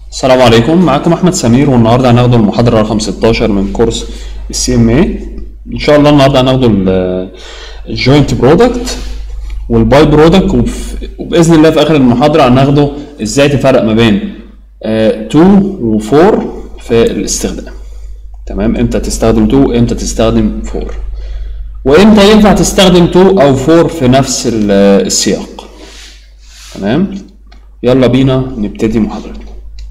السلام عليكم معاكم احمد سمير والنهارده هناخد المحاضره رقم 16 من كورس السي ام اي ان شاء الله النهارده هناخد الجوينت برودكت والباي برودكت وباذن الله في اخر المحاضره هناخده ازاي تفرق ما بين 2 و4 في الاستخدام تمام امتى تستخدم 2 امتى تستخدم 4 وامتى ينفع تستخدم 2 او 4 في نفس السياق تمام يلا بينا نبتدي محاضرتنا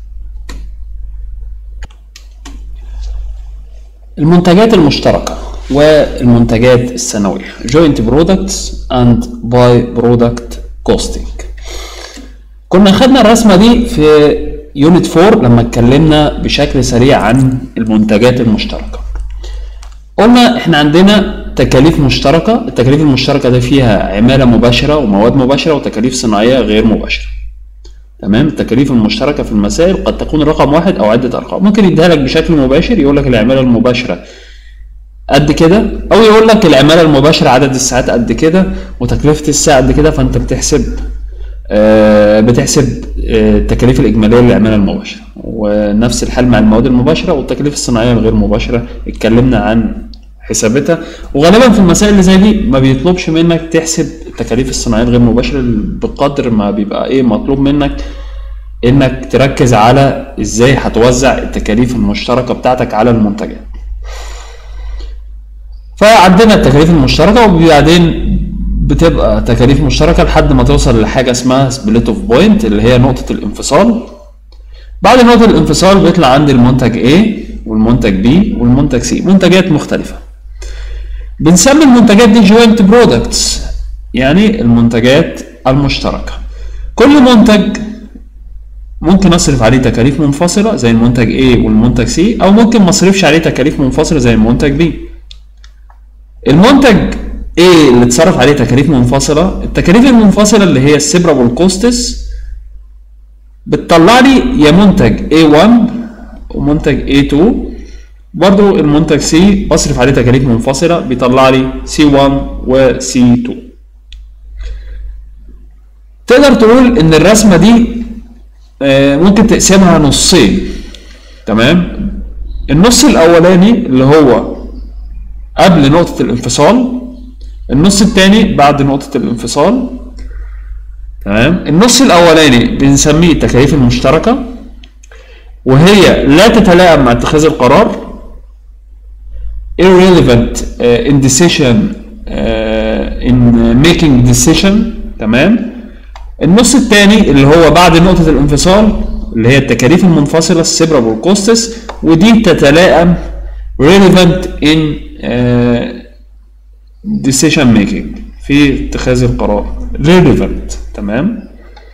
المنتجات المشتركة والمنتجات السنوية joint products and by product costing كنا خدنا الرسمة دي في يونت 4 لما اتكلمنا بشكل سريع عن المنتجات المشتركة قلنا احنا عندنا تكاليف مشتركة التكاليف المشتركة دي فيها عمالة مباشرة ومواد مباشرة وتكاليف صناعية غير مباشرة تمام التكاليف المشتركة في المسائل قد تكون رقم واحد أو عدة أرقام ممكن يديها لك بشكل مباشر يقول لك العمالة المباشرة قد كده أو يقول لك العمالة المباشرة عدد الساعات قد كده وتكلفة الساعة قد كده فأنت بتحسب آه بتحسب آه التكاليف الإجمالية للعمالة المباشرة ونفس الحال مع المواد المباشرة والتكاليف الصناعية الغير مباشرة اتكلمنا عن حساباتها وغالبا في المسائل اللي زي دي ما بيطلبش منك تحسب التكاليف الصناعيه الغير مباشره بقدر ما بيبقى ايه مطلوب منك انك تركز على ازاي هتوزع التكاليف المشتركه بتاعتك على المنتجات فعندنا التكاليف المشتركه وبعدين بتبقى تكاليف مشتركه لحد ما توصل لحاجه اسمها سبليت اوف بوينت اللي هي نقطه الانفصال بعد نقطه الانفصال بيطلع عندي المنتج A والمنتج B والمنتج C منتجات مختلفه بنسمي المنتجات دي جوينت برودكتس يعني المنتجات المشتركة كل منتج ممكن اصرف عليه تكاليف منفصلة زي المنتج A والمنتج C او ممكن ما اصرفش عليه تكاليف منفصلة زي المنتج B المنتج A اللي اتصرف عليه تكاليف منفصلة التكاليف المنفصلة اللي هي السيبرابل كوستس بتطلع لي يا منتج A1 ومنتج A2 برضو المنتج سي بصرف عليه تكاليف منفصلة بيطلع لي سي 1 وسي 2 تقدر تقول ان الرسمة دي ممكن تقسمها نصين تمام النص الاولاني اللي هو قبل نقطة الانفصال النص الثاني بعد نقطة الانفصال تمام النص الاولاني بنسميه التكاليف المشتركة وهي لا تتلائم مع اتخاذ القرار irrelevant uh, in decision uh, in making decision تمام النص الثاني اللي هو بعد نقطة الانفصال اللي هي التكاليف المنفصلة السيبرابل كوستس ودي تتلائم relevant in uh, decision making في اتخاذ القرار relevant تمام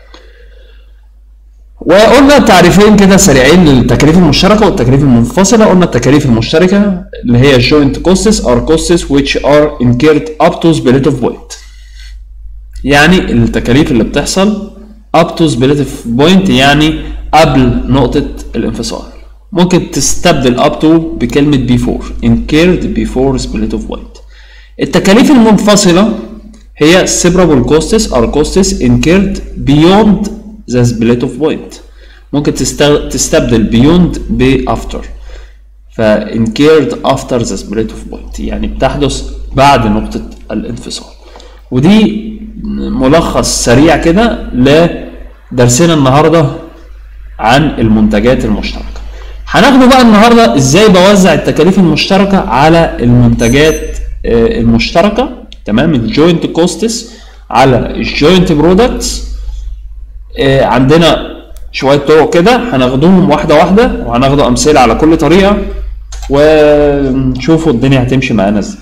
وقلنا تعريفين كده سريعين للتكاليف المشتركة والتكاليف المنفصلة قلنا التكاليف المشتركة اللي هي joint costs are costs which are incurred up to split of point يعني التكاليف اللي بتحصل up to split of point يعني قبل نقطة الانفصال ممكن تستبدل up to بكلمة before incurred before split of point التكاليف المنفصلة هي separable costs are costs incurred beyond the split of point ممكن تستبدل beyond ب after ف incurred after the split of point يعني بتحدث بعد نقطة الانفصال ودي ملخص سريع كده لدرسنا النهارده عن المنتجات المشتركة هناخده بقى النهارده ازاي بوزع التكاليف المشتركة على المنتجات المشتركة تمام الجوينت كوستس على الجوينت برودكتس عندنا شويه طرق كده هناخدهم واحده واحده وهناخد امثله على كل طريقه ونشوفوا الدنيا هتمشي معانا ازاي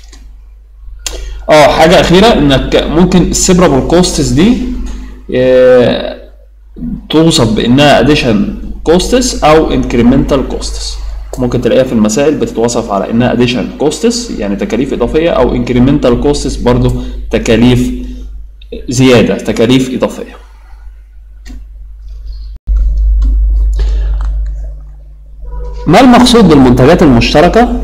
اه حاجه اخيره انك ممكن السيبرابل كوستس دي توصف بانها اديشن كوستس او انكريمنتال كوستس ممكن تلاقيها في المسائل بتتوصف على انها اديشن كوستس يعني تكاليف اضافيه او انكريمنتال كوستس برضو تكاليف زياده تكاليف اضافيه ما المقصود بالمنتجات المشتركة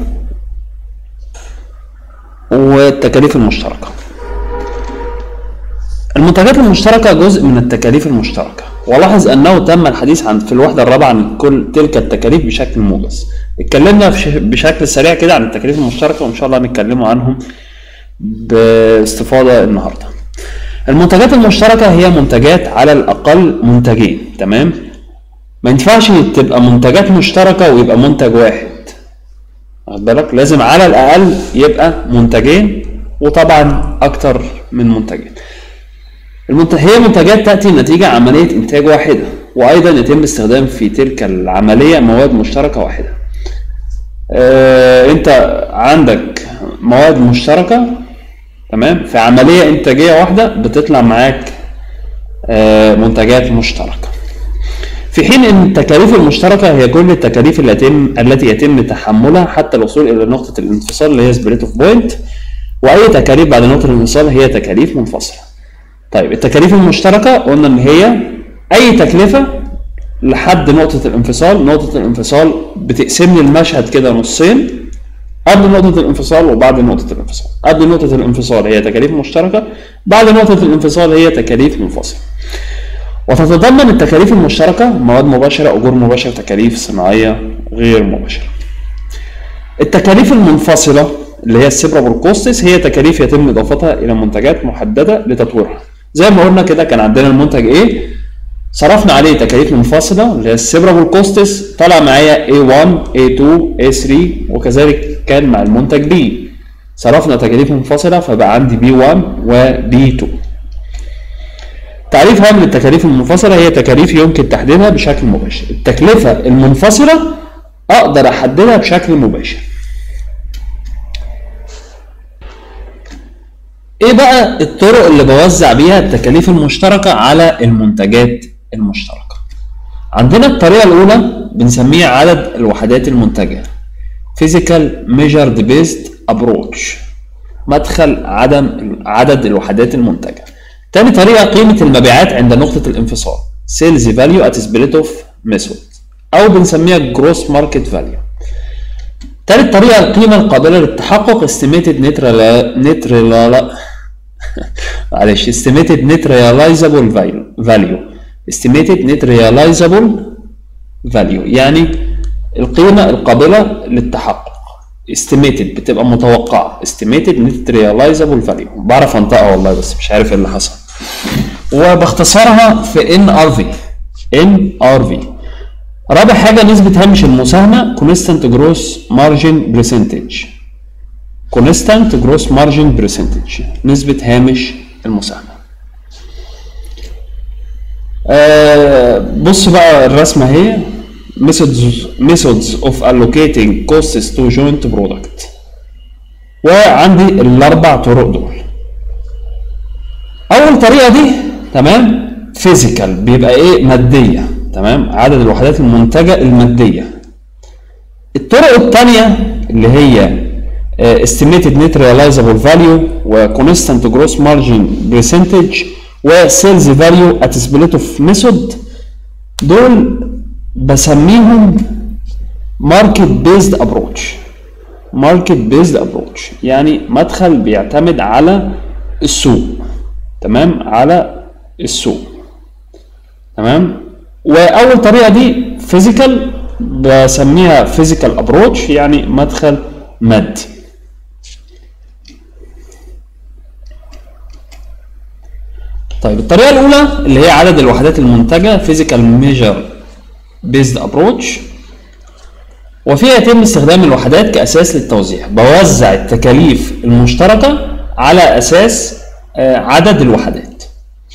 والتكاليف المشتركة المنتجات المشتركة جزء من التكاليف المشتركة ولاحظ انه تم الحديث عن في الوحده الرابعه عن كل تلك التكاليف بشكل موجز اتكلمنا بش- بشكل سريع كده عن التكاليف المشتركه وان شاء الله هنتكلموا عنهم باستفاضه النهارده المنتجات المشتركه هي منتجات على الاقل منتجين تمام ما ينفعش تبقى منتجات مشتركه ويبقى منتج واحد واخد بالك لازم على الاقل يبقى منتجين وطبعا اكتر من منتجين المنت... هي منتجات تاتي نتيجه عمليه انتاج واحده وايضا يتم استخدام في تلك العمليه مواد مشتركه واحده آه، انت عندك مواد مشتركه تمام في عمليه انتاجيه واحده بتطلع معاك آه، منتجات مشتركه في حين ان التكاليف المشتركه هي كل التكاليف التي يتم التي يتم تحملها حتى الوصول الى نقطه الانفصال اللي هي سبريت اوف بوينت واي تكاليف بعد نقطه الانفصال هي تكاليف منفصله طيب التكاليف المشتركه قلنا ان هي اي تكلفه لحد نقطه الانفصال نقطه الانفصال بتقسم لي المشهد كده نصين قبل نقطة الانفصال وبعد نقطة الانفصال قبل نقطة الانفصال هي تكاليف مشتركة بعد نقطة الانفصال هي تكاليف منفصلة وتتضمن التكاليف المشتركة مواد مباشرة أجور مباشرة تكاليف صناعية غير مباشرة التكاليف المنفصلة اللي هي السيبرابل كوستس هي تكاليف يتم إضافتها إلى منتجات محددة لتطويرها زي ما قلنا كده كان عندنا المنتج A صرفنا عليه تكاليف منفصلة اللي هي السيبرابل كوستس طلع معايا A1 A2 A3 وكذلك كان مع المنتج B صرفنا تكاليف منفصلة فبقى عندي B1 و B2 تعريف هام للتكاليف المنفصلة هي تكاليف يمكن تحديدها بشكل مباشر التكلفة المنفصلة أقدر أحددها بشكل مباشر ايه بقى الطرق اللي بوزع بيها التكاليف المشتركة على المنتجات المشتركة عندنا الطريقة الأولى بنسميها عدد الوحدات المنتجة Physical Measured Based Approach مدخل عدم عدد الوحدات المنتجة تاني طريقة قيمة المبيعات عند نقطة الانفصال Sales Value at Split Off Method أو بنسميها Gross Market Value تالت طريقة القيمة القابلة للتحقق Estimated Net Rela- Net Rela- معلش Estimated Net Realizable Value Value Estimated Net Realizable Value يعني القيمة القابلة للتحقق Estimated بتبقى متوقعة Estimated Net Realizable Value بعرف انطقها والله بس مش عارف ايه اللي حصل وبختصرها في NRV NRV رابع حاجة نسبة هامش المساهمة Constant Gross Margin Percentage Constant Gross Margin Percentage نسبة هامش المساهمة آه بص بقى الرسمة اهي methods methods of allocating costs to joint product وعندي الأربع طرق دول أول طريقة دي تمام فيزيكال بيبقى إيه مادية تمام عدد الوحدات المنتجة المادية الطرق الثانية اللي هي آه، estimated net realizable value و constant gross margin percentage و sales value at split of method دول بسميهم market based approach market based approach يعني مدخل بيعتمد على السوق تمام على السوق تمام واول طريقه دي فيزيكال بسميها فيزيكال ابروتش يعني مدخل مادي طيب الطريقه الاولى اللي هي عدد الوحدات المنتجه فيزيكال ميجر بيزد ابروتش وفيها يتم استخدام الوحدات كاساس للتوزيع بوزع التكاليف المشتركه على اساس آه، عدد الوحدات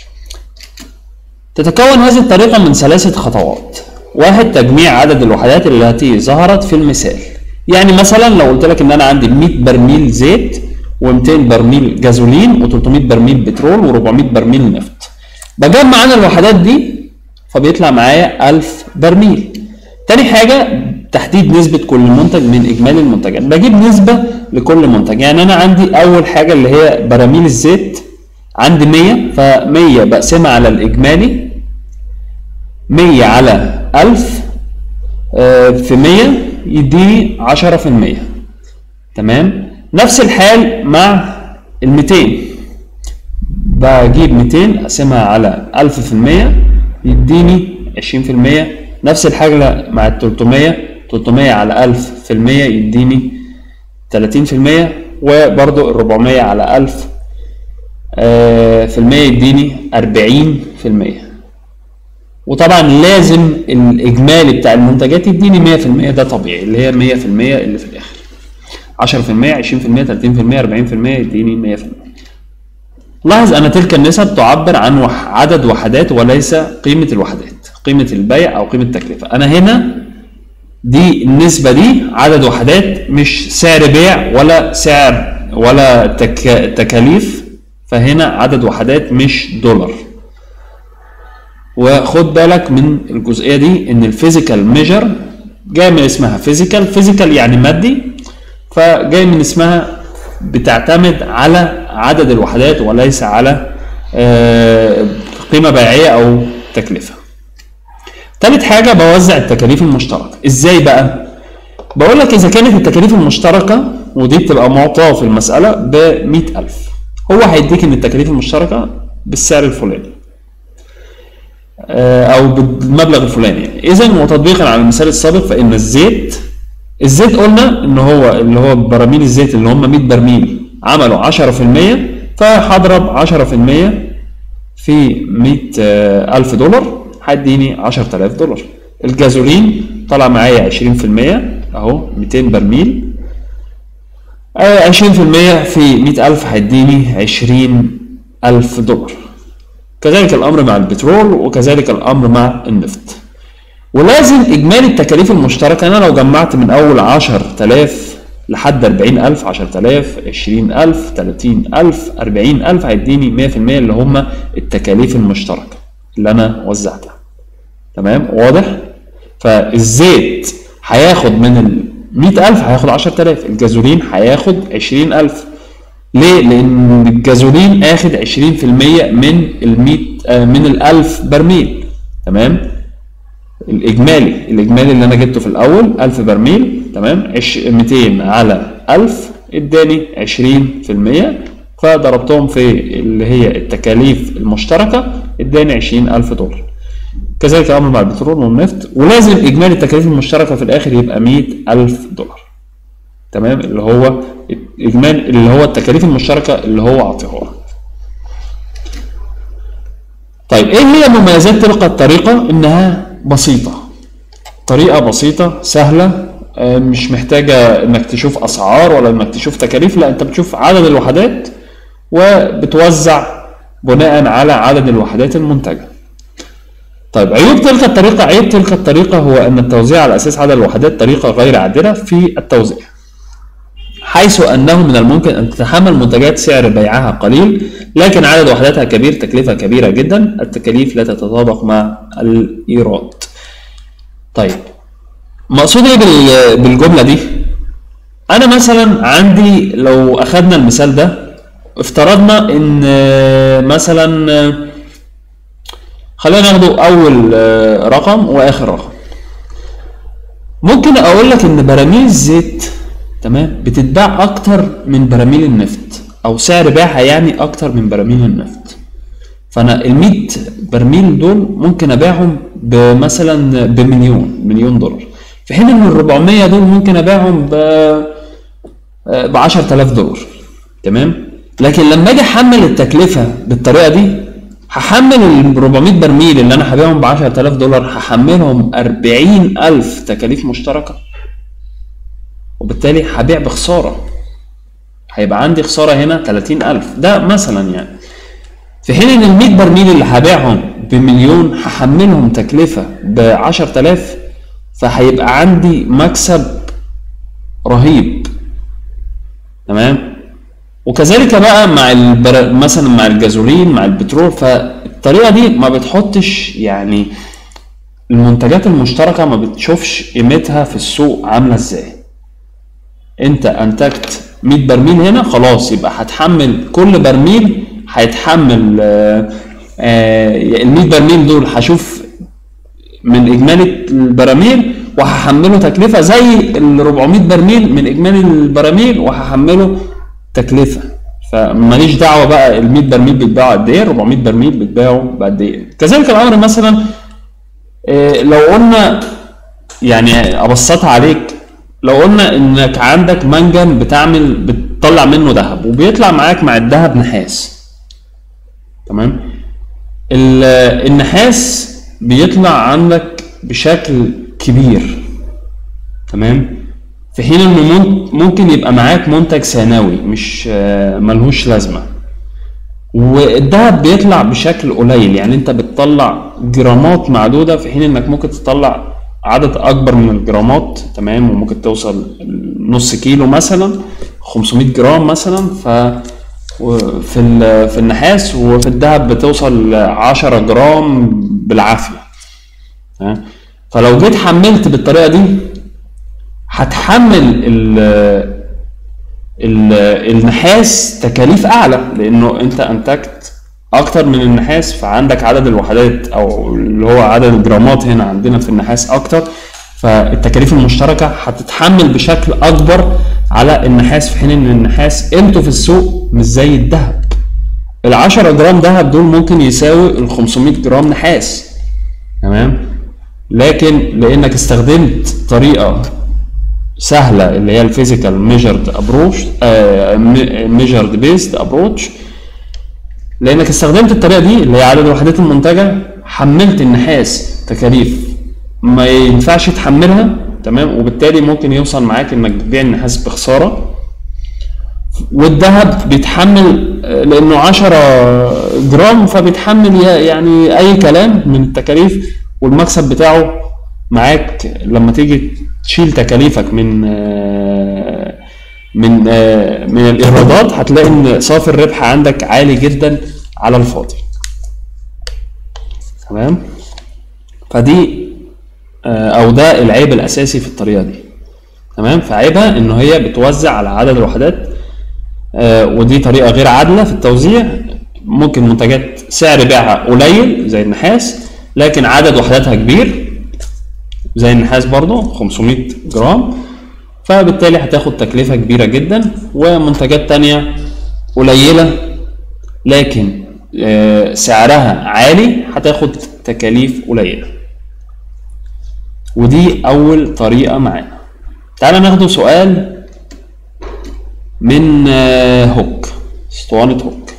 تتكون هذه الطريقة من ثلاثة خطوات واحد تجميع عدد الوحدات التي ظهرت في المثال يعني مثلا لو قلت لك ان انا عندي 100 برميل زيت و200 برميل جازولين و300 برميل بترول و400 برميل نفط بجمع انا الوحدات دي فبيطلع معايا 1000 برميل تاني حاجة تحديد نسبة كل منتج من إجمالي المنتجات بجيب نسبة لكل منتج يعني أنا عندي أول حاجة اللي هي براميل الزيت عندي 100 ف 100 بقسمها على الإجمالي 100 على 1000 آه، في 100 يديني 10% تمام نفس الحال مع ال 200 بجيب 200 اقسمها على 1000 في المية يديني 20% نفس الحاجة مع ال 300 300 على 1000 في المية يديني 30% وبرضو ال 400 على 1000 آه، في المية يديني 40% وطبعا لازم الاجمالي بتاع المنتجات يديني 100% ده طبيعي اللي هي 100% اللي في الاخر 10% 20% 30% 40% يديني 100% لاحظ ان تلك النسب تعبر عن وح عدد وحدات وليس قيمه الوحدات قيمه البيع او قيمه التكلفه انا هنا دي النسبه دي عدد وحدات مش سعر بيع ولا سعر ولا تك تكاليف فهنا عدد وحدات مش دولار وخد بالك من الجزئيه دي ان الفيزيكال ميجر جاي من اسمها فيزيكال فيزيكال يعني مادي فجاي من اسمها بتعتمد على عدد الوحدات وليس على آه، قيمه بيعيه او تكلفه تالت حاجه بوزع التكاليف المشتركه ازاي بقى بقول لك اذا كانت التكاليف المشتركه ودي بتبقى معطاه في المساله ب 100000 هو هيديك ان التكاليف المشتركه بالسعر الفلاني آه، او بالمبلغ الفلاني يعني اذا وتطبيقا على المثال السابق فان الزيت الزيت قلنا ان هو اللي هو براميل الزيت اللي هم 100 برميل عملوا 10% فهضرب 10% في 100 ألف دولار هيديني 10000 دولار الجازولين طلع معايا 20% اهو 200 برميل آه، 20% في 100000 هيديني 20000 دولار كذلك الامر مع البترول وكذلك الامر مع النفط ولازم اجمالي التكاليف المشتركه انا لو جمعت من اول 10000 لحد 40000 10000 20000 30000 40000 هيديني 100% اللي هم التكاليف المشتركه اللي انا وزعتها تمام واضح فالزيت هياخد من ال 100000 هياخد 10000 الجازولين هياخد 20000 ليه؟ لأن الجازولين آخد 20% من ال 100 آه، من ال 1000 برميل تمام؟ الإجمالي الإجمالي اللي أنا جبته في الأول 1000 برميل تمام؟ عش- 200 على 1000 اداني 20% فضربتهم في اللي هي التكاليف المشتركة اداني 20000 دولار كذلك الأمر مع البترول والنفط ولازم إجمالي التكاليف المشتركة في الآخر يبقى 100000 دولار تمام اللي هو اجمال اللي هو التكاليف المشتركه اللي هو عطيها لك. طيب ايه هي مميزات تلك الطريقه انها بسيطه طريقه بسيطه سهله آه، مش محتاجه انك تشوف اسعار ولا انك تشوف تكاليف لا انت بتشوف عدد الوحدات وبتوزع بناء على عدد الوحدات المنتجه طيب عيوب تلك الطريقه عيب تلك الطريقه هو ان التوزيع على اساس عدد الوحدات طريقه غير عادله في التوزيع حيث أنه من الممكن أن تتحمل منتجات سعر بيعها قليل لكن عدد وحداتها كبير تكلفة كبيرة جدا التكاليف لا تتطابق مع الإيراد طيب مقصود ايه بال- بالجملة دي أنا مثلا عندي لو أخدنا المثال ده افترضنا إن آه، مثلا آه، خلينا ناخده أول آه، رقم وآخر رقم ممكن اقول لك ان براميل الزيت تمام بتتباع اكتر من براميل النفط او سعر بيعها يعني اكتر من براميل النفط فانا ال 100 برميل دول ممكن ابيعهم بمثلا بمليون مليون دولار في حين ان ال 400 دول ممكن ابيعهم ب ب 10000 دولار تمام لكن لما اجي احمل التكلفه بالطريقه دي هحمل ال 400 برميل اللي انا هبيعهم ب 10000 دولار هحملهم 40000 تكاليف مشتركه وبالتالي هبيع بخساره هيبقى عندي خساره هنا 30000 ده مثلا يعني في حين ان ال 100 برميل اللي هبيعهم بمليون هحملهم تكلفه ب 10000 فهيبقى عندي مكسب رهيب تمام وكذلك بقى مع البر... مثلا مع الجازولين مع البترول فالطريقه دي ما بتحطش يعني المنتجات المشتركه ما بتشوفش قيمتها في السوق عامله ازاي انت انتجت 100 برميل هنا خلاص يبقى هتحمل كل برميل هيتحمل آه، آه، ال 100 برميل دول هشوف من اجمالي البراميل وهحمله تكلفه زي ال 400 برميل من اجمالي البراميل وهحمله تكلفه فماليش دعوه بقى ال 100 برميل بيتباعوا قد ايه 400 برميل بيتباعوا بقد ايه كذلك الامر مثلا إيه، لو قلنا يعني ابسطها عليك لو قلنا انك عندك منجم بتعمل بتطلع منه ذهب وبيطلع معاك مع الذهب نحاس تمام ال- النحاس بيطلع عندك بشكل كبير تمام في حين انه مم- ممكن يبقى معاك منتج ثانوي مش آه، ملهوش لازمه والدهب بيطلع بشكل قليل يعني انت بتطلع جرامات معدوده في حين انك ممكن تطلع عدد اكبر من الجرامات تمام وممكن توصل نص كيلو مثلا 500 جرام مثلا ف و- في ال- في النحاس وفي الذهب بتوصل 10 جرام بالعافيه ها؟ فلو جيت حملت بالطريقه دي هتحمل ال ال النحاس تكاليف اعلى لانه انت انتجت اكتر من النحاس فعندك عدد الوحدات او اللي هو عدد الجرامات هنا عندنا في النحاس اكتر فالتكاليف المشتركه هتتحمل بشكل اكبر على النحاس في حين ان النحاس قيمته في السوق مش زي الذهب ال 10 جرام ذهب دول ممكن يساوي ال 500 جرام نحاس تمام لكن لانك استخدمت طريقه سهله اللي هي الفيزيكال ميجرد ابروش ميجرد بيست ابروتش لانك استخدمت الطريقه دي اللي هي عدد الوحدات المنتجه حملت النحاس تكاليف ما ينفعش تحملها تمام وبالتالي ممكن يوصل معاك انك تبيع النحاس بخساره والذهب بيتحمل آه، لانه 10 جرام فبيتحمل ي- يعني اي كلام من التكاليف والمكسب بتاعه معاك لما تيجي تشيل تكاليفك من آه، من آه، من الايرادات هتلاقي ان صافي الربح عندك عالي جدا على الفاضي تمام فدي آه، او ده العيب الاساسي في الطريقه دي تمام فعيبها ان هي بتوزع على عدد الوحدات آه، ودي طريقه غير عادله في التوزيع ممكن منتجات سعر بيعها قليل زي النحاس لكن عدد وحداتها كبير زي النحاس برضو 500 جرام فبالتالي هتاخد تكلفة كبيرة جدا ومنتجات تانية قليلة لكن آه، سعرها عالي هتاخد تكاليف قليلة ودي أول طريقة معانا تعالى ناخده سؤال من آه، هوك اسطوانة هوك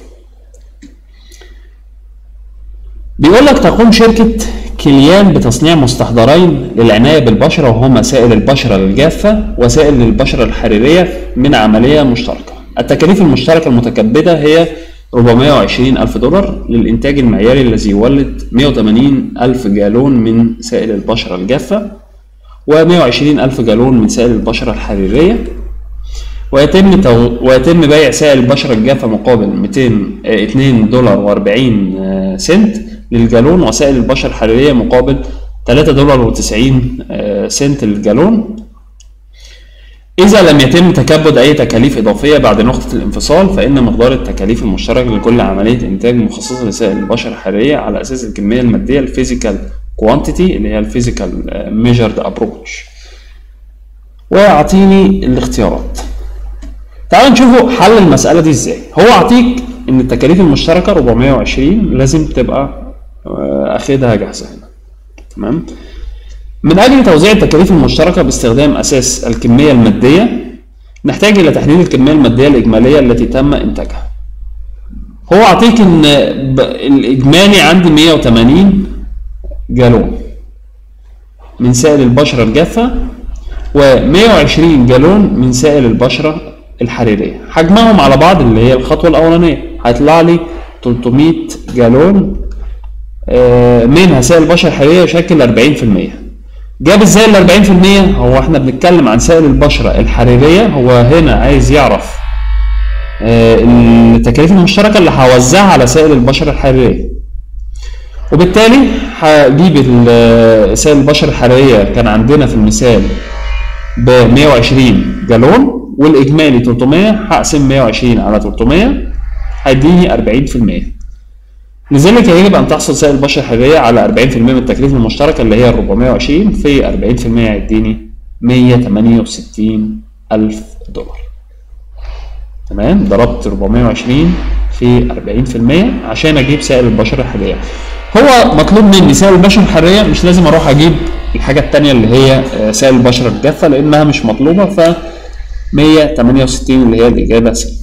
بيقول لك تقوم شركة كليان بتصنيع مستحضرين للعناية بالبشرة وهما سائل البشرة الجافة وسائل للبشرة الحريرية من عملية مشتركة التكاليف المشتركة المتكبدة هي 420 ألف دولار للإنتاج المعياري الذي يولد 180 ألف جالون من سائل البشرة الجافة و120 ألف جالون من سائل البشرة الحريرية ويتم تو... ويتم بيع سائل البشرة الجافة مقابل 200 آه، 2 دولار و40 سنت للجالون وسائل البشرة الحرارية مقابل 3 دولار و90 سنت للجالون إذا لم يتم تكبد أي تكاليف إضافية بعد نقطة الانفصال فإن مقدار التكاليف المشتركة لكل عملية إنتاج مخصصة لسائل البشرة الحرارية على أساس الكمية المادية الفيزيكال كوانتيتي اللي هي الفيزيكال ميجرد ابروتش ويعطيني الاختيارات تعالوا نشوفوا حل المسألة دي ازاي هو اعطيك ان التكاليف المشتركة 420 لازم تبقى آه، اخدها جاهزة هنا تمام من اجل توزيع التكاليف المشتركة باستخدام اساس الكمية المادية نحتاج الى تحديد الكمية المادية الاجمالية التي تم انتاجها هو اعطيك ان ب- الاجمالي عندي 180 جالون من سائل البشرة الجافة و120 جالون من سائل البشرة الحريرية حجمهم على بعض اللي هي الخطوة الأولانية هيطلع لي 300 جالون آه، منها سائل البشرة الحريرية يشكل 40% جاب ازاي ال 40% هو احنا بنتكلم عن سائل البشرة الحريرية هو هنا عايز يعرف آه، التكاليف المشتركة اللي هوزعها على سائل البشرة الحريرية وبالتالي هجيب ال- سائل البشرة الحرارية كان عندنا في المثال ب 120 جالون والاجمالي 300 هقسم 120 على 300 هيديني 40% لذلك يجب ان تحصل سائل البشرة الحرارية على 40% من التكلفة المشتركة اللي هي 420 في 40% هيديني 168 ألف دولار تمام ضربت 420 في 40% عشان اجيب سائل البشره الحراريه هو مطلوب مني سائل البشره الحراريه مش لازم اروح اجيب الحاجه الثانيه اللي هي آه، سائل البشره الجافه لانها مش مطلوبه ف 168 اللي هي الاجابه سي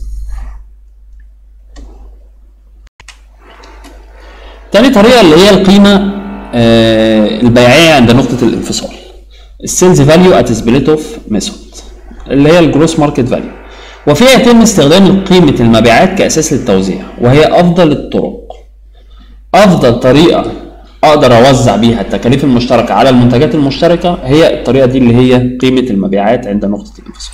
تاني طريقه اللي هي القيمه آه، البيعيه عند نقطه الانفصال السيلز فاليو ات سبليت اوف ميثود اللي هي الجروس ماركت فاليو وفيها يتم استخدام قيمه المبيعات كاساس للتوزيع وهي افضل الطرق افضل طريقه اقدر اوزع بيها التكاليف المشتركه على المنتجات المشتركه هي الطريقه دي اللي هي قيمه المبيعات عند نقطه الانفصال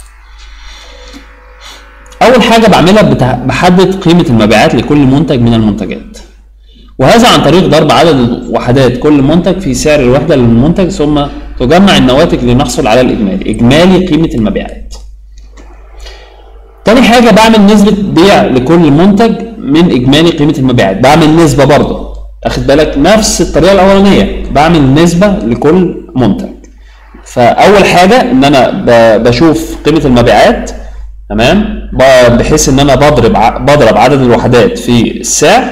اول حاجه بعملها بتح- بحدد قيمه المبيعات لكل منتج من المنتجات وهذا عن طريق ضرب عدد وحدات كل منتج في سعر الوحده للمنتج ثم تجمع النواتج لنحصل على الاجمالي اجمالي قيمه المبيعات تاني حاجه بعمل نسبه بيع لكل منتج من اجمالي قيمه المبيعات بعمل نسبه برضه اخد بالك نفس الطريقه الاولانيه بعمل نسبه لكل منتج فاول حاجه ان انا ب- بشوف قيمه المبيعات تمام ب- بحيث ان انا بضرب ع- بضرب عدد الوحدات في السعر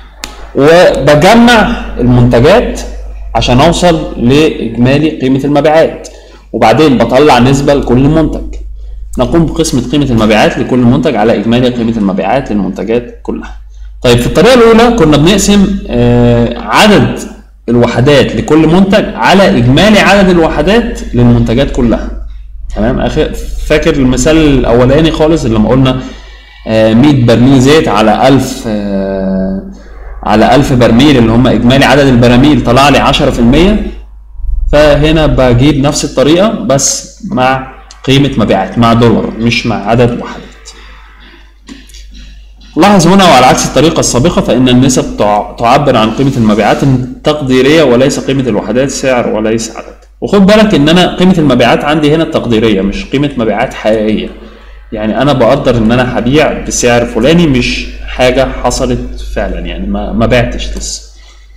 وبجمع المنتجات عشان اوصل لاجمالي قيمه المبيعات وبعدين بطلع نسبه لكل منتج نقوم بقسمه قيمه المبيعات لكل منتج على اجمالي قيمه المبيعات للمنتجات كلها طيب في الطريقه الاولى كنا بنقسم آه، عدد الوحدات لكل منتج على اجمالي عدد الوحدات للمنتجات كلها تمام أخ- فاكر المثال الاولاني خالص اللي لما قلنا آه، 100 برميل زيت على 1000 آه، على 1000 برميل اللي هم اجمالي عدد البراميل طلع لي 10% فهنا بجيب نفس الطريقه بس مع قيمه مبيعات مع دولار مش مع عدد وحدات لاحظ هنا وعلى عكس الطريقة السابقة فإن النسب تع- تعبر عن قيمة المبيعات التقديرية وليس قيمة الوحدات سعر وليس عدد وخد بالك إن أنا قيمة المبيعات عندي هنا التقديرية مش قيمة مبيعات حقيقية يعني أنا بقدر إن أنا هبيع بسعر فلاني مش حاجة حصلت فعلا يعني ما ما بعتش لسه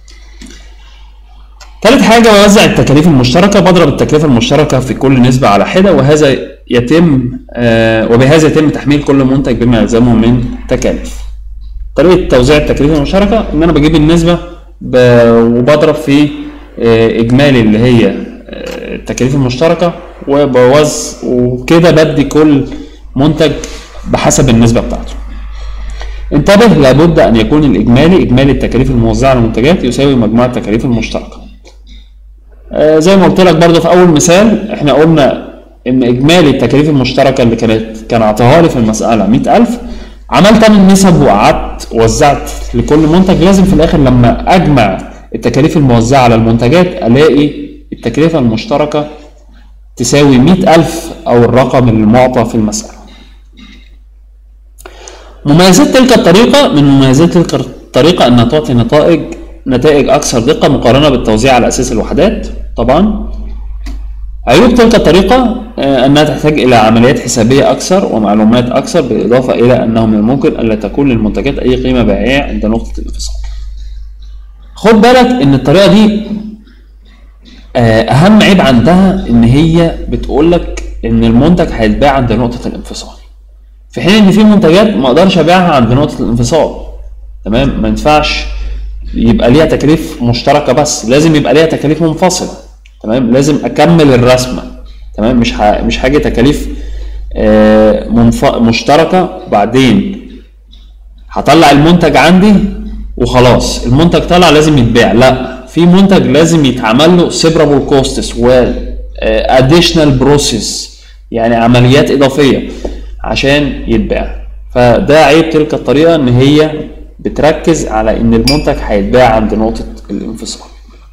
ثالث حاجة بوزع التكاليف المشتركة بضرب التكلفة المشتركة في كل نسبة على حدة وهذا يتم آه وبهذا يتم تحميل كل منتج بما يلزمه من تكاليف. طريقة توزيع التكاليف المشتركة إن أنا بجيب النسبة ب... وبضرب في آه إجمالي اللي هي آه التكاليف المشتركة وبوز وكده بدي كل منتج بحسب النسبة بتاعته. انتبه لابد أن يكون الإجمالي إجمالي التكاليف الموزعة على المنتجات يساوي مجموع التكاليف المشتركة. آه، زي ما قلت لك برضه في اول مثال احنا قلنا ان اجمالي التكاليف المشتركه اللي كانت كان عطاها لي في المساله 100000 عملت انا النسب وقعدت وزعت لكل منتج لازم في الاخر لما اجمع التكاليف الموزعه على المنتجات الاقي التكلفه المشتركه تساوي 100000 او الرقم المعطى في المساله مميزات تلك الطريقة من مميزات تلك الطريقة أنها تعطي نتائج نتائج أكثر دقة مقارنة بالتوزيع على أساس الوحدات طبعا عيوب تلك الطريقة آه، أنها تحتاج إلى عمليات حسابية أكثر ومعلومات أكثر بالإضافة إلى أنه من الممكن ألا تكون للمنتجات أي قيمة بيعية عند نقطة الانفصال خد بالك إن الطريقة دي آه، أهم عيب عندها إن هي بتقول لك إن المنتج هيتباع عند نقطة الانفصال في حين ان في منتجات ما اقدرش ابيعها عند نقطه الانفصال تمام ما ينفعش يبقى ليها تكاليف مشتركه بس لازم يبقى ليها تكاليف منفصله تمام لازم اكمل الرسمه تمام مش ح... مش حاجه تكاليف آه منف... مشتركه وبعدين هطلع المنتج عندي وخلاص المنتج طلع لازم يتباع لا في منتج لازم يتعمل له سيبرابل كوستس و اديشنال بروسيس يعني عمليات اضافيه عشان يتباع فده عيب تلك الطريقه ان هي بتركز على ان المنتج هيتباع عند نقطه الانفصال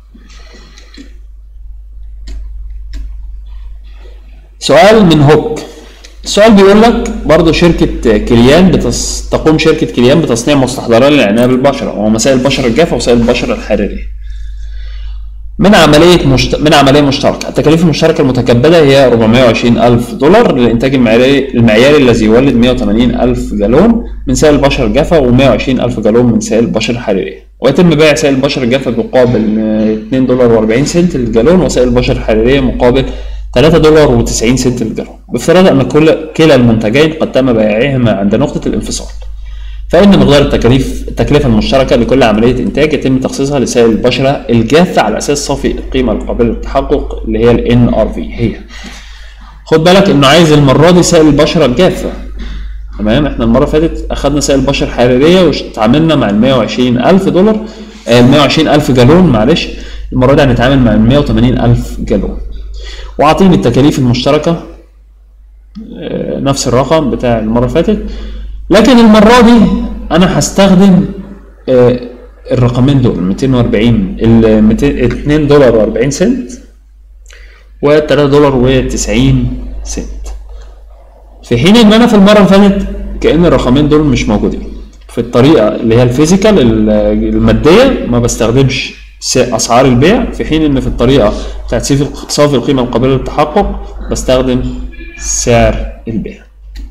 سؤال من هوك السؤال بيقول لك برضه شركة كليان بتص... تقوم شركة كليان بتصنيع مستحضرات للعناية بالبشرة وهو مسائل البشرة الجافة وسائل البشرة الحرارية. من عملية مشت... من عملية مشتركة، التكاليف المشتركة المتكبدة هي 420 ألف دولار للإنتاج المعياري المعياري الذي يولد 180 ألف جالون من سائل البشرة الجافة و120 ألف جالون من سائل البشرة الحرارية. ويتم بيع سائل البشرة الجافة بمقابل 2 دولار و40 سنت للجالون وسائل البشرة الحرارية مقابل 3 دولار و90 سنت للجرام بافتراض ان كل كلا المنتجين قد تم بيعهما عند نقطه الانفصال فإن مقدار التكاليف التكلفة المشتركة لكل عملية إنتاج يتم تخصيصها لسائل البشرة الجافة على أساس صافي القيمة القابلة للتحقق اللي هي ال NRV هي خد بالك إنه عايز المرة دي سائل البشرة الجافة تمام احنا المرة اللي فاتت أخدنا سائل بشرة حرارية وتعاملنا مع ال 120 ألف دولار ال 120 ألف جالون معلش المرة دي هنتعامل مع ال 180 ألف جالون وأعطيني التكاليف المشتركة آه، نفس الرقم بتاع المرة اللي فاتت لكن المرة دي أنا هستخدم آه، الرقمين دول 240 ال 200 2 دولار و40 سنت و 3 دولار و90 سنت في حين ان انا في المره اللي فاتت كان الرقمين دول مش موجودين في الطريقه اللي هي الفيزيكال ال- الماديه ما بستخدمش س- اسعار البيع في حين ان في الطريقه بتاعت صافي صافي القيمه القابله للتحقق بستخدم سعر البيع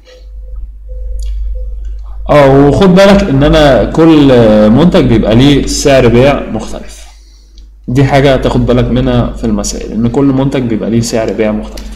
اه وخد بالك ان انا كل منتج بيبقى ليه سعر بيع مختلف دي حاجة تاخد بالك منها في المسائل ان كل منتج بيبقى ليه سعر بيع مختلف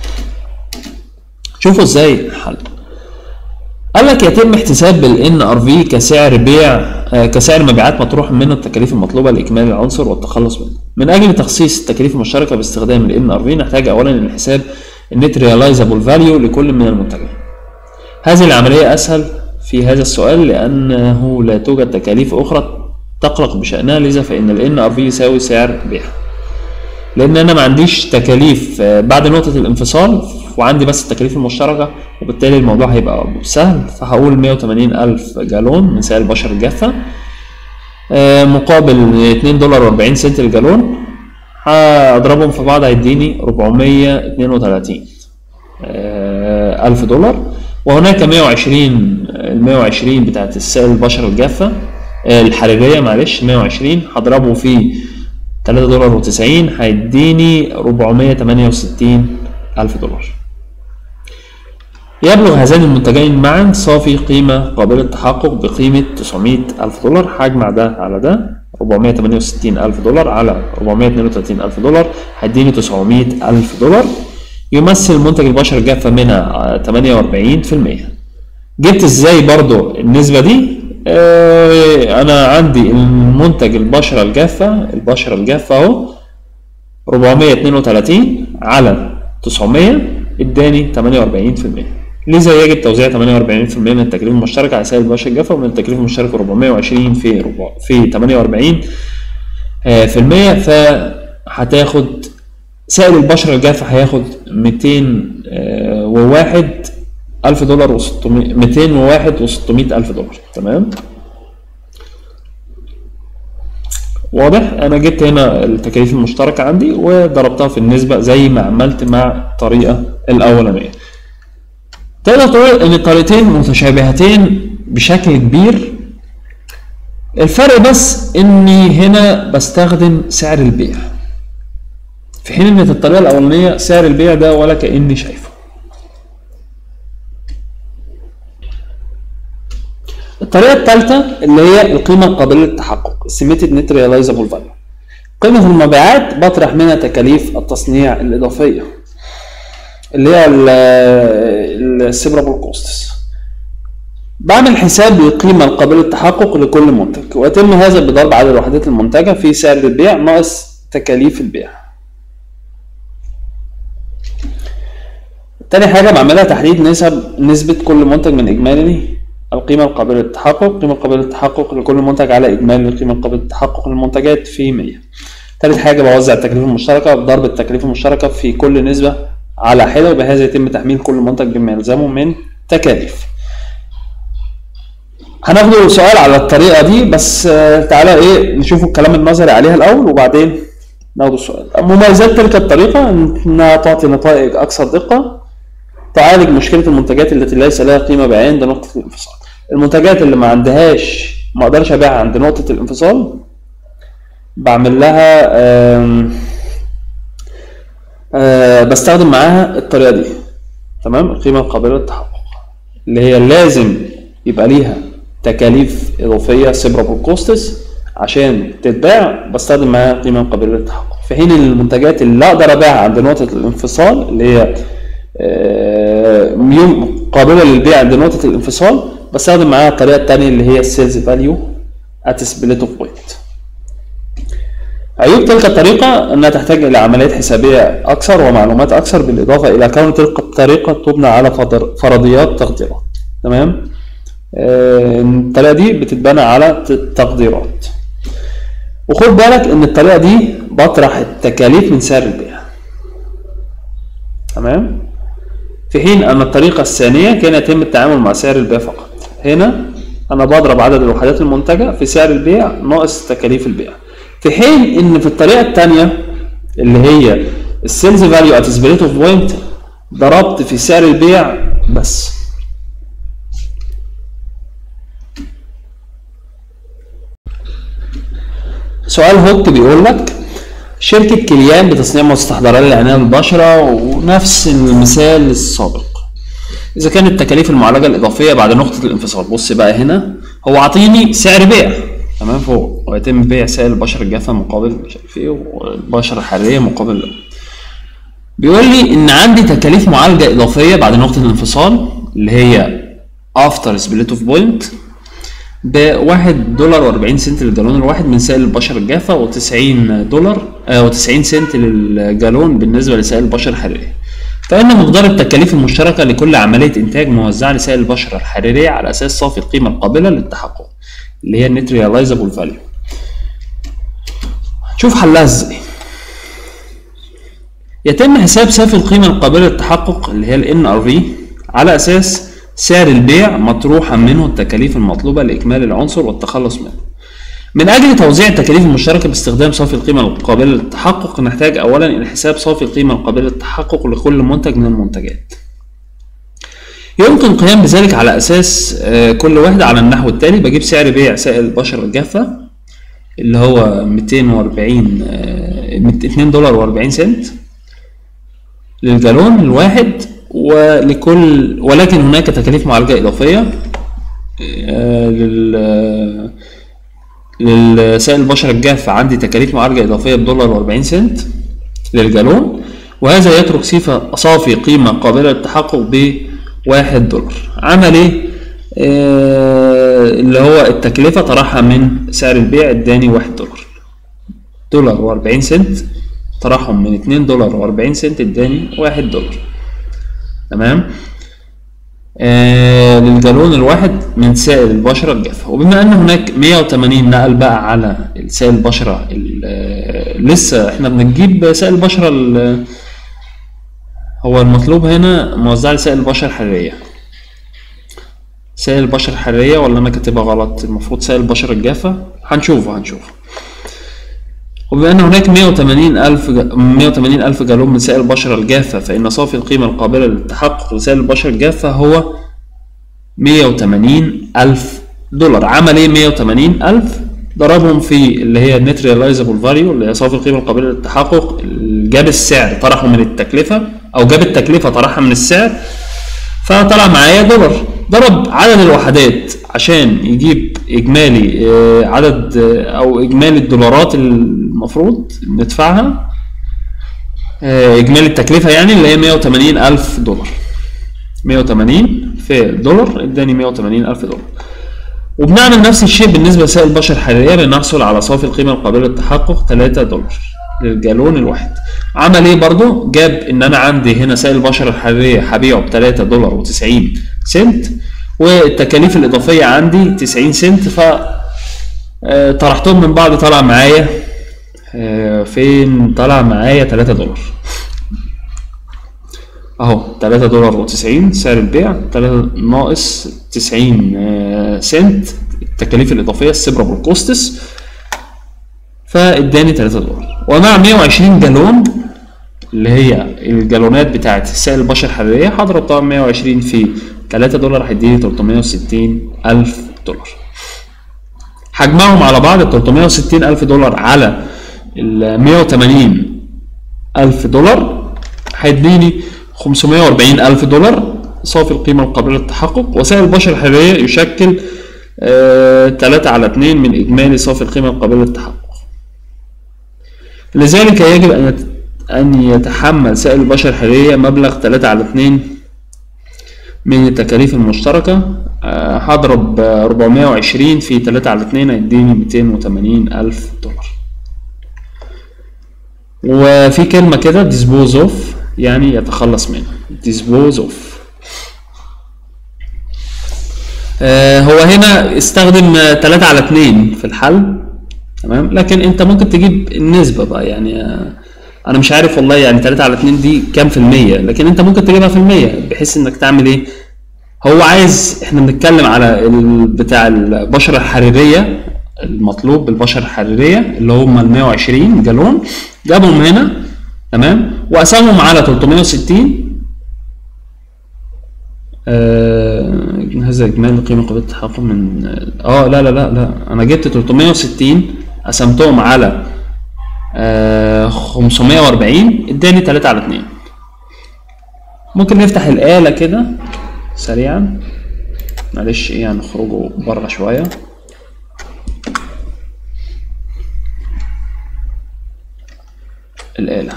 شوفوا ازاي الحل قال لك يتم احتساب بالان ار في كسعر بيع آه، كسعر مبيعات مطروح منه التكاليف المطلوبه لاكمال العنصر والتخلص منه. من اجل تخصيص التكاليف المشتركه باستخدام الان ار في نحتاج اولا الى حساب النت ريلايزابل فاليو لكل من المنتجين. هذه العمليه اسهل في هذا السؤال لانه لا توجد تكاليف اخرى تقلق بشانها لذا فان الان ار في يساوي سعر بيع. لان انا ما عنديش تكاليف آه، بعد نقطه الانفصال وعندي بس التكاليف المشتركه وبالتالي الموضوع هيبقى سهل فهقول 180 الف جالون من سائل البشر الجافه آه، مقابل 2 دولار و40 سنت الجالون هضربهم في بعض هيديني 432 آه، ألف دولار وهناك 120 ال 120 بتاعت السائل البشر الجافة آه، الحرارية معلش 120 هضربه في 3 دولار و90 هيديني 468 ألف دولار يبلغ هذان المنتجين معا صافي قيمة قابلة للتحقق بقيمة 900 ألف دولار هجمع ده على ده 468 ألف دولار على 432 ألف دولار هيديني 900 ألف دولار يمثل منتج البشر الجافة منها 48% جبت ازاي برضو النسبة دي آه انا عندي المنتج البشرة الجافة البشرة الجافة اهو 432 على 900 اداني 48% لذا يجب توزيع 48% من التكلفة المشتركة على سائل البشر الجافة ومن التكلفة المشتركة 420 في ربع في 48 آه، في المية فهتاخد سائل البشرة الجافة هياخد 201 ألف دولار و600 201 و600 ألف دولار تمام واضح انا جبت هنا التكاليف المشتركة عندي وضربتها في النسبة زي ما عملت مع الطريقة الأولانية تقدر تقول ان الطريقتين متشابهتين بشكل كبير الفرق بس اني هنا بستخدم سعر البيع في حين ان في الطريقه الاولانيه سعر البيع ده ولا كاني شايفه الطريقه الثالثه اللي هي القيمه القابله للتحقق estimated net realizable value قيمه المبيعات بطرح منها تكاليف التصنيع الاضافيه اللي هي السيبرابل كوستس بعمل حساب للقيمة القابلة للتحقق لكل منتج ويتم هذا بضرب عدد الوحدات المنتجة في سعر البيع ناقص تكاليف البيع تاني حاجة بعملها تحديد نسب نسبة كل منتج من إجمالي القيمة القابلة للتحقق القيمة القابلة للتحقق لكل منتج على إجمالي القيمة القابلة للتحقق للمنتجات في 100 تالت حاجة بوزع التكلفة المشتركة بضرب التكلفة المشتركة في كل نسبة على حدة وبهذا يتم تحميل كل منتج بما يلزمه من تكاليف هناخده سؤال على الطريقة دي بس آه، تعالى ايه نشوف الكلام النظري عليها الأول وبعدين ناخد السؤال مميزات تلك الطريقة انها تعطي نتائج أكثر دقة تعالج مشكلة المنتجات التي ليس لها قيمة بيعية عند نقطة الانفصال المنتجات اللي ما عندهاش ما اقدرش ابيعها عند نقطة الانفصال بعمل لها آم، آه بستخدم معاها الطريقة دي تمام القيمة القابلة للتحقق اللي هي لازم يبقى ليها تكاليف إضافية سيبرابل كوستس عشان تتباع بستخدم معاها قيمه قابله للتحقق في حين المنتجات اللي اقدر ابيعها عند نقطه الانفصال اللي هي آه، قابله للبيع عند نقطه الانفصال بستخدم معاها الطريقه الثانيه اللي هي السيلز فاليو ات سبليت اوف بوينت عيوب تلك الطريقة أنها تحتاج إلى عمليات حسابية أكثر ومعلومات أكثر بالإضافة إلى كون تلك الطريقة تبنى على فرضيات تقديرات تمام آه، الطريقة دي بتتبنى على تقديرات وخد بالك ان الطريقة دي بطرح التكاليف من سعر البيع تمام في حين ان الطريقة الثانية كان يتم التعامل مع سعر البيع فقط هنا انا بضرب عدد الوحدات المنتجة في سعر البيع ناقص تكاليف البيع في حين ان في الطريقة الثانية اللي هي السيلز فاليو ات سبريت اوف بوينت ضربت في سعر البيع بس سؤال هوك بيقول لك شركة كليان بتصنيع مستحضرات لعناية بالبشرة ونفس المثال السابق إذا كانت تكاليف المعالجة الإضافية بعد نقطة الانفصال بص بقى هنا هو عاطيني سعر بيع تمام فوق ويتم بيع سائل البشرة الجافة مقابل مش عارف ايه والبشرة الحرارية مقابل بيقول لي إن عندي تكاليف معالجة إضافية بعد نقطة الانفصال اللي هي افتر سبليت اوف بوينت بواحد دولار و40 سنت للجالون الواحد من سائل البشر الجافة و90 دولار آه و90 سنت للجالون بالنسبة لسائل البشر الحرارية فإن مقدار التكاليف المشتركة لكل عملية إنتاج موزعة لسائل البشرة الحرارية على أساس صافي القيمة القابلة للتحقق اللي هي النت ريلايزابل فاليو شوف حلها ازاي يتم حساب صافي القيمة القابلة للتحقق اللي هي ال NRV على أساس سعر البيع مطروحا منه التكاليف المطلوبة لإكمال العنصر والتخلص منه من أجل توزيع التكاليف المشتركة باستخدام صافي القيمة القابلة للتحقق نحتاج أولا إلى حساب صافي القيمة القابلة للتحقق لكل منتج من المنتجات يمكن القيام بذلك على أساس آه، كل وحدة على النحو التالي بجيب سعر بيع سائل البشر الجافة اللي هو 240 2 دولار و40 سنت للجالون الواحد ولكل ولكن هناك تكاليف معالجة إضافية آه، لل للسائل البشر الجاف عندي تكاليف معالجة إضافية بدولار وأربعين سنت للجالون وهذا يترك صفة صافي قيمة قابلة للتحقق بواحد دولار عمل إيه؟ آه اللي هو التكلفة طرحها من سعر البيع اداني واحد دولار دولار وأربعين سنت طرحهم من اتنين دولار وأربعين سنت اداني واحد دولار تمام آه للجالون الواحد من سائل البشرة الجافة وبما ان هناك 180 نقل بقى على سائل البشرة آه، لسه احنا بنجيب سائل البشرة هو المطلوب هنا موزع لسائل البشرة الحرارية سائل البشرة الحرارية ولا انا كاتبها غلط المفروض سائل البشرة الجافة هنشوفه هنشوفه وبما أن هناك 180 ألف 180 ألف جالون من سائل البشرة الجافة فإن صافي القيمة القابلة للتحقق لسائل البشرة الجافة هو 180 ألف دولار عمل إيه 180 ألف ضربهم في اللي هي النت ريلايزابل فاليو اللي هي صافي القيمة القابلة للتحقق جاب السعر طرحه من التكلفة أو جاب التكلفة طرحها من السعر فطلع معايا دولار ضرب عدد الوحدات عشان يجيب اجمالي آه، عدد آه، او اجمالي الدولارات المفروض ندفعها آه، اجمالي التكلفه يعني اللي هي 180 الف دولار 180 في دولار اداني 180 الف دولار وبنعمل نفس الشيء بالنسبه لسائل البشر الحراريه لنحصل على صافي القيمه القابله للتحقق 3 دولار للجالون الواحد عمل ايه برضو جاب ان انا عندي هنا سائل البشر الحراريه هبيعه ب 3 دولار و90 سنت والتكاليف الاضافيه عندي 90 سنت ف آه، طرحتهم من بعض طلع معايا آه، فين طلع معايا 3 دولار اهو 3 دولار و90 سعر البيع 3 ناقص 90 آه، سنت التكاليف الاضافيه السبرابل كوستس فاداني 3 دولار ومع 120 جالون اللي هي الجالونات بتاعت سائل البشر الحراريه هضرب طبعا 120 في 3 دولار هيديني 360 الف دولار هجمعهم على بعض ال 360 الف دولار على ال 180 الف دولار هيديني 540 الف دولار صافي القيمه القابله للتحقق وسائل البشر الحراريه يشكل آه، تلاتة على اتنين من إجمالي صافي القيمة القابلة للتحقق لذلك يجب أن يت- أن يتحمل سائل البشر الحرارية مبلغ تلاتة على اتنين من التكاليف المشتركة آه، هضرب أربعمية وعشرين في تلاتة على اتنين هيديني ميتين وتمانين ألف دولار وفي كلمة كده dispose of يعني يتخلص منه dispose of آه، هو هنا استخدم 3 على 2 في الحل تمام لكن انت ممكن تجيب النسبة بقى يعني آه، انا مش عارف والله يعني 3 على 2 دي كام في المية لكن انت ممكن تجيبها في المية بحيث انك تعمل ايه هو عايز احنا بنتكلم على ال- بتاع البشرة الحرارية المطلوب بالبشرة الحرارية اللي هم ال 120 جالون جابهم هنا تمام وقسمهم على 360 آه هذا اجمالي القيمه قابله للتحقق من اه لا لا لا لا انا جبت 360 قسمتهم على آه 540 اداني 3 على 2 ممكن نفتح الآلة كده سريعا معلش ايه هنخرجوا بره شوية الآلة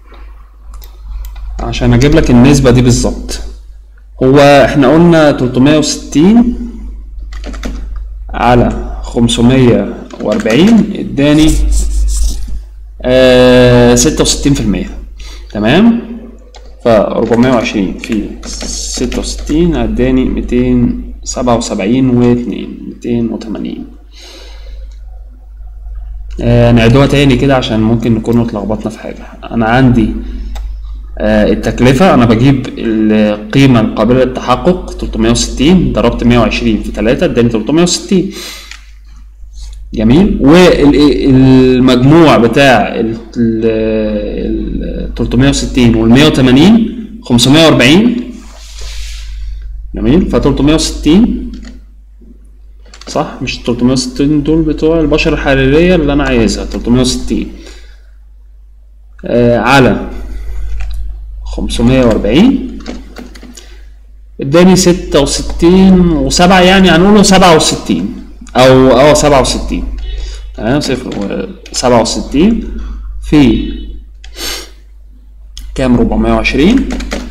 عشان اجيب لك النسبة دي بالظبط هو احنا قلنا 360 على 540 اداني آه 66% تمام ف 420 في 66 اداني 277 و2 280 آه نعيدوها تاني كده عشان ممكن نكون اتلخبطنا في حاجة انا عندي آه، التكلفة أنا بجيب القيمة القابلة للتحقق 360 ضربت 120 في 3 اداني 360 جميل والمجموع بتاع ال ال- 360 وال 180 540 جميل ف 360 صح مش 360 دول بتوع البشرة الحرارية اللي أنا عايزها 360 آه على 540 اداني 66 و7 يعني هنقوله 67 او اه 67 تمام صفر و 67 في كام 420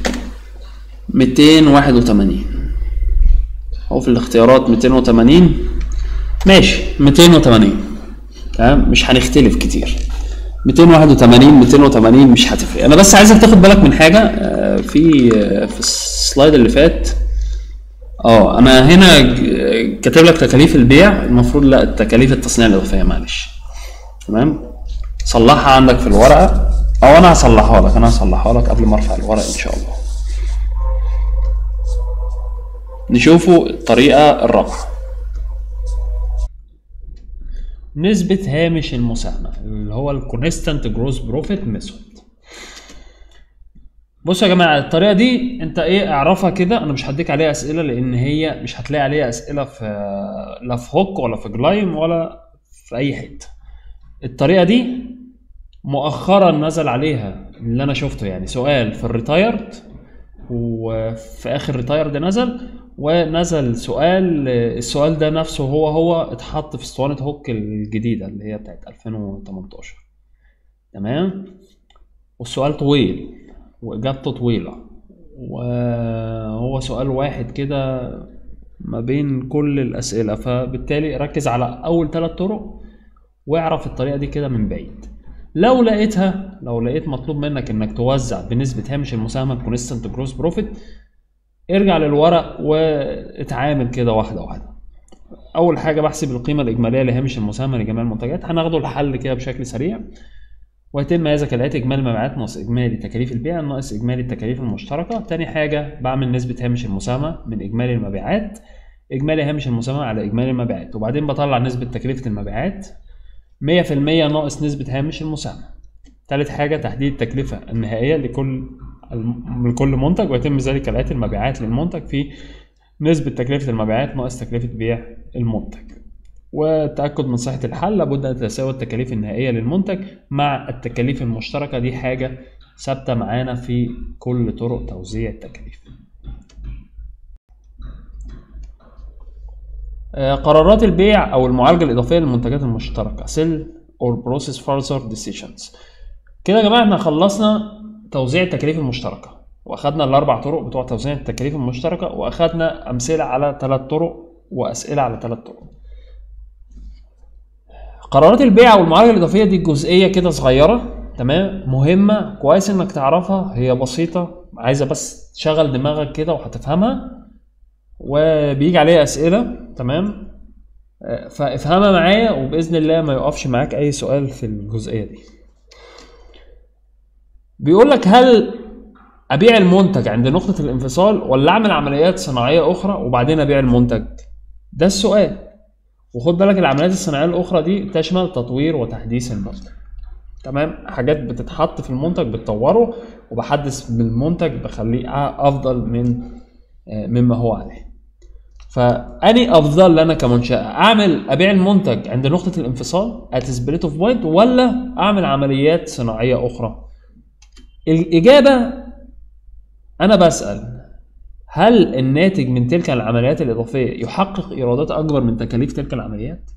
281 هو في الاختيارات 280 ماشي 280 تمام مش هنختلف كتير 281 280 مش هتفرق انا بس عايزك تاخد بالك من حاجه آه، في آه، في السلايد اللي فات اه انا هنا ج- كاتب لك تكاليف البيع المفروض لا تكاليف التصنيع الاضافيه معلش تمام صلحها عندك في الورقه او انا هصلحها لك انا هصلحها لك قبل ما ارفع الورق ان شاء الله نشوفوا الطريقه الرابعه نسبة هامش المساهمة اللي هو الكونستانت جروس بروفيت ميثود بصوا يا جماعة الطريقة دي انت ايه اعرفها كده انا مش هديك عليها اسئلة لان هي مش هتلاقي عليها اسئلة في لا في هوك ولا في جلايم ولا في اي حتة الطريقة دي مؤخرا نزل عليها اللي انا شفته يعني سؤال في الريتايرد وفي اخر ريتايرد نزل ونزل سؤال السؤال ده نفسه هو هو اتحط في اسطوانة هوك الجديدة اللي هي بتاعت 2018 تمام والسؤال طويل واجابته طويلة وهو سؤال واحد كده ما بين كل الاسئلة فبالتالي ركز على اول ثلاث طرق واعرف الطريقة دي كده من بعيد لو لقيتها لو لقيت مطلوب منك انك توزع بنسبة هامش المساهمة الكونستنت جروس بروفيت ارجع للورق واتعامل كده واحدة واحدة أول حاجة بحسب القيمة الإجمالية لهامش المساهمة لجميع المنتجات هناخده الحل كده بشكل سريع ويتم هذا كالآتي إجمالي المبيعات ناقص إجمالي تكاليف البيع ناقص إجمالي التكاليف المشتركة تاني حاجة بعمل نسبة هامش المساهمة من إجمالي المبيعات إجمالي هامش المساهمة على إجمالي المبيعات وبعدين بطلع نسبة تكلفة المبيعات 100% ناقص نسبة هامش المساهمة تالت حاجة تحديد التكلفة النهائية لكل الم- لكل منتج ويتم ذلك كالآتي المبيعات للمنتج في نسبة تكلفة المبيعات ناقص تكلفة بيع المنتج والتأكد من صحة الحل لابد أن تتساوى التكاليف النهائية للمنتج مع التكاليف المشتركة دي حاجة ثابتة معانا في كل طرق توزيع التكاليف آه، قرارات البيع او المعالجه الاضافيه للمنتجات المشتركه sell or process further decisions كده يا جماعه احنا خلصنا توزيع التكاليف المشتركه واخدنا الاربع طرق بتوع توزيع التكاليف المشتركه واخدنا امثله على ثلاث طرق واسئله على ثلاث طرق قرارات البيع والمعالجه الاضافيه دي جزئيه كده صغيره تمام مهمه كويس انك تعرفها هي بسيطه عايزه بس تشغل دماغك كده وهتفهمها وبيجي عليها اسئله تمام آه، فافهمها معايا وباذن الله ما يقفش معاك اي سؤال في الجزئيه دي بيقول لك هل ابيع المنتج عند نقطه الانفصال ولا اعمل عمليات صناعيه اخرى وبعدين ابيع المنتج ده السؤال وخد بالك العمليات الصناعيه الاخرى دي تشمل تطوير وتحديث المنتج تمام حاجات بتتحط في المنتج بتطوره وبحدث بالمنتج بخليه افضل من آه، مما هو عليه فاني افضل لنا كمنشاه اعمل ابيع المنتج عند نقطه الانفصال ات سبليت اوف بوينت ولا اعمل عمليات صناعيه اخرى الاجابه انا بسال هل الناتج من تلك العمليات الاضافيه يحقق ايرادات اكبر من تكاليف تلك العمليات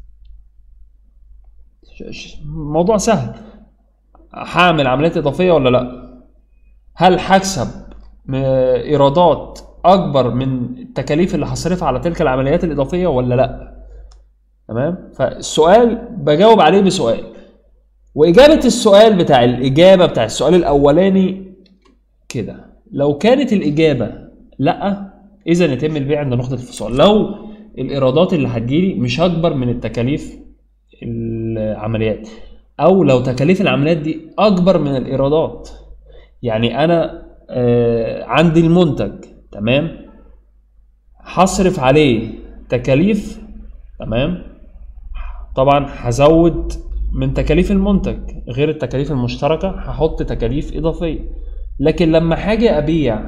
ش- ش- موضوع سهل هعمل عمليات اضافيه ولا لا هل هكسب م- ايرادات اكبر من التكاليف اللي هصرفها على تلك العمليات الاضافيه ولا لا تمام فالسؤال بجاوب عليه بسؤال واجابه السؤال بتاع الاجابه بتاع السؤال الاولاني كده لو كانت الاجابه لا اذا يتم البيع عند نقطه الفصال لو الايرادات اللي هتجيلي مش اكبر من التكاليف العمليات او لو تكاليف العمليات دي اكبر من الايرادات يعني انا آه عندي المنتج تمام هصرف عليه تكاليف تمام طبعا هزود من تكاليف المنتج غير التكاليف المشتركه هحط تكاليف اضافيه لكن لما حاجه ابيع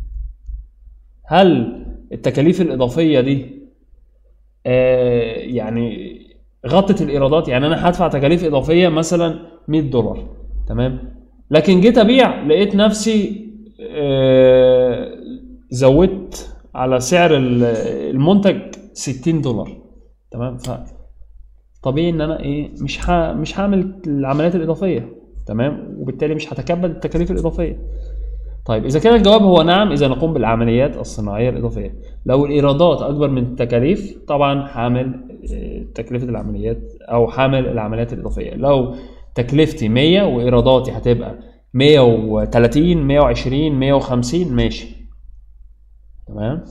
هل التكاليف الاضافيه دي آه يعني غطت الايرادات يعني انا هدفع تكاليف اضافيه مثلا 100 دولار تمام لكن جيت ابيع لقيت نفسي آه زودت على سعر ال- المنتج 60 دولار تمام ف طبيعي ان انا ايه مش ها مش هعمل العمليات الاضافيه تمام وبالتالي مش هتكبد التكاليف الاضافيه طيب اذا كان الجواب هو نعم اذا نقوم بالعمليات الصناعيه الاضافيه لو الايرادات اكبر من التكاليف طبعا هعمل آه، تكلفه العمليات او هعمل العمليات الاضافيه لو تكلفتي 100 وايراداتي هتبقى 130 120 150 ماشي تمام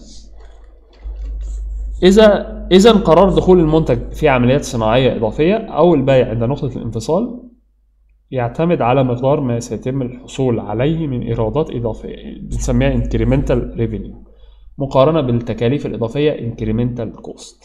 اذا اذا قرار دخول المنتج في عمليات صناعيه اضافيه او البيع عند نقطه الانفصال يعتمد على مقدار ما سيتم الحصول عليه من ايرادات اضافيه بنسميها incremental revenue مقارنه بالتكاليف الاضافيه incremental cost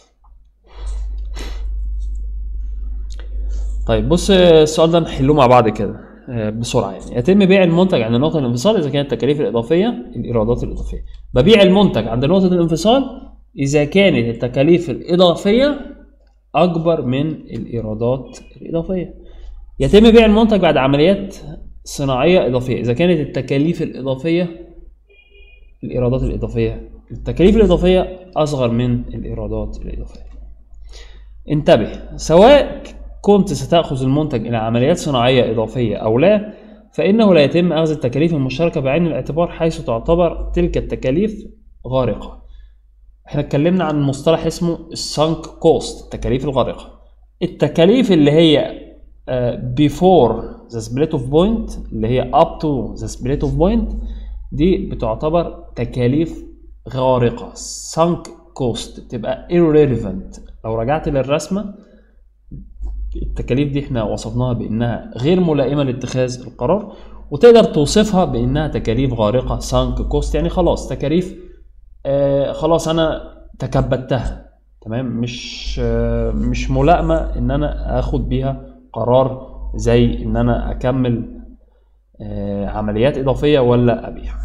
طيب بص السؤال ده نحله مع بعض كده آه، بسرعه يعني يتم بيع المنتج عند نقطه الانفصال اذا كانت التكاليف الاضافيه الايرادات الاضافيه ببيع المنتج عند نقطه الانفصال اذا كانت التكاليف الاضافيه اكبر من الايرادات الاضافيه يتم بيع المنتج بعد عمليات صناعيه اضافيه اذا كانت التكاليف الاضافيه الايرادات الاضافيه التكاليف الاضافيه اصغر من الايرادات الاضافيه انتبه سواء كنت ستأخذ المنتج إلى عمليات صناعية إضافية أو لا فإنه لا يتم أخذ التكاليف المشتركة بعين الاعتبار حيث تعتبر تلك التكاليف غارقة احنا اتكلمنا عن مصطلح اسمه السانك كوست التكاليف الغارقة التكاليف اللي هي آه، before the split of point اللي هي up to the split of point دي بتعتبر تكاليف غارقة sunk cost بتبقى irrelevant لو رجعت للرسمة التكاليف دي احنا وصفناها بانها غير ملائمه لاتخاذ القرار وتقدر توصفها بانها تكاليف غارقه سانك كوست يعني خلاص تكاليف آه خلاص انا تكبدتها تمام مش آه مش ملائمه ان انا اخد بيها قرار زي ان انا اكمل آه عمليات اضافيه ولا ابيع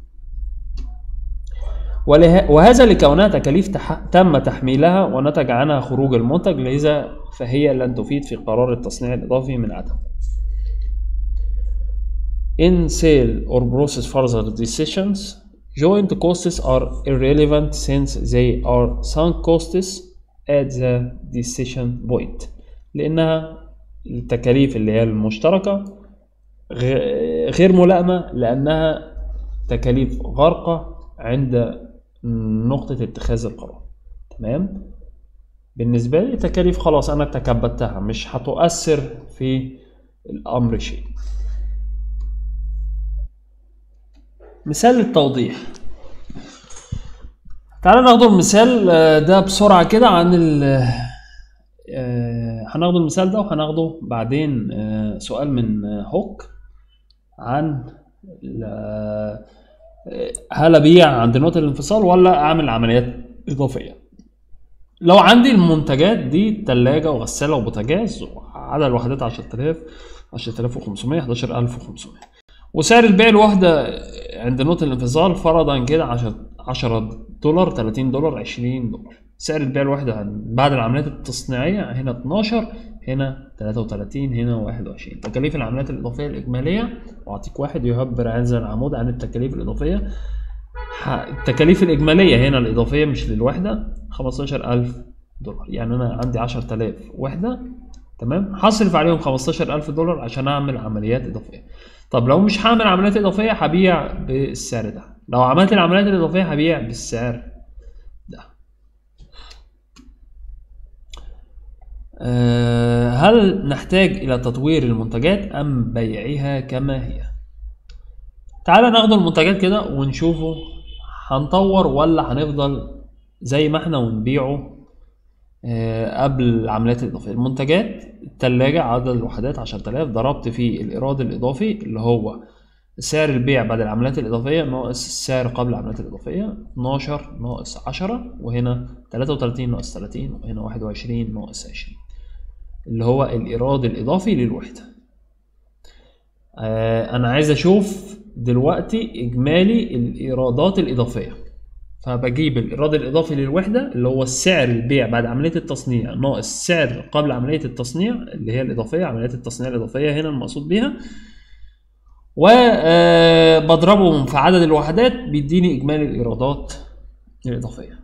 وله- وهذا لكونها تكاليف تح... تم تحميلها ونتج عنها خروج المنتج لذا فهي لن تفيد في قرار التصنيع الإضافي من عدم. In sale or process further decisions, joint costs are irrelevant since they are sunk costs at the decision point لأنها التكاليف اللي هي المشتركة غ- غير ملائمة لأنها تكاليف غارقة عند نقطة اتخاذ القرار تمام بالنسبة لي تكاليف خلاص أنا تكبدتها مش هتؤثر في الأمر شيء مثال للتوضيح تعالى ناخد المثال آه، ده بسرعة كده عن ال آه، هناخد المثال ده وهناخده بعدين آه، سؤال من آه، هوك عن ال- آه، هل ابيع عند نقطة الانفصال ولا اعمل عمليات اضافية لو عندي المنتجات دي تلاجة وغسالة وبوتاجاز عدد الوحدات 10000 10500 11500 وسعر البيع الواحدة عند نقطة الانفصال فرضا كده 10 10 دولار 30 دولار 20 دولار سعر البيع الواحدة بعد العمليات التصنيعية هنا 12 هنا 33 هنا 21 تكاليف العمليات الإضافية الإجمالية وأعطيك واحد يعبر هذا العمود عن التكاليف الإضافية ح- التكاليف الإجمالية هنا الإضافية مش للوحدة 15000 دولار يعني أنا عندي 10000 وحدة تمام هصرف عليهم 15000 دولار عشان أعمل عمليات إضافية طب لو مش هعمل عمليات إضافية هبيع بالسعر ده لو عملت العمليات الإضافية هبيع بالسعر ده أه هل نحتاج إلى تطوير المنتجات أم بيعها كما هي؟ تعالى ناخد المنتجات كده ونشوفه هنطور ولا هنفضل زي ما احنا ونبيعه آه، قبل العمليات الإضافية المنتجات التلاجة عدد الوحدات 10000 ضربت في الإيراد الإضافي اللي هو سعر البيع بعد العمليات الإضافية ناقص السعر قبل العمليات الإضافية 12 ناقص 10 وهنا 33 ناقص 30 وهنا 21 ناقص 20 اللي هو الإيراد الإضافي للوحدة آه، أنا عايز أشوف دلوقتي إجمالي الإيرادات الإضافية فبجيب الإيراد الإضافي للوحدة اللي هو السعر البيع بعد عملية التصنيع ناقص السعر قبل عملية التصنيع اللي هي الإضافية عمليات التصنيع الإضافية هنا المقصود بيها وبضربهم في عدد الوحدات بيديني إجمالي الإيرادات الإضافية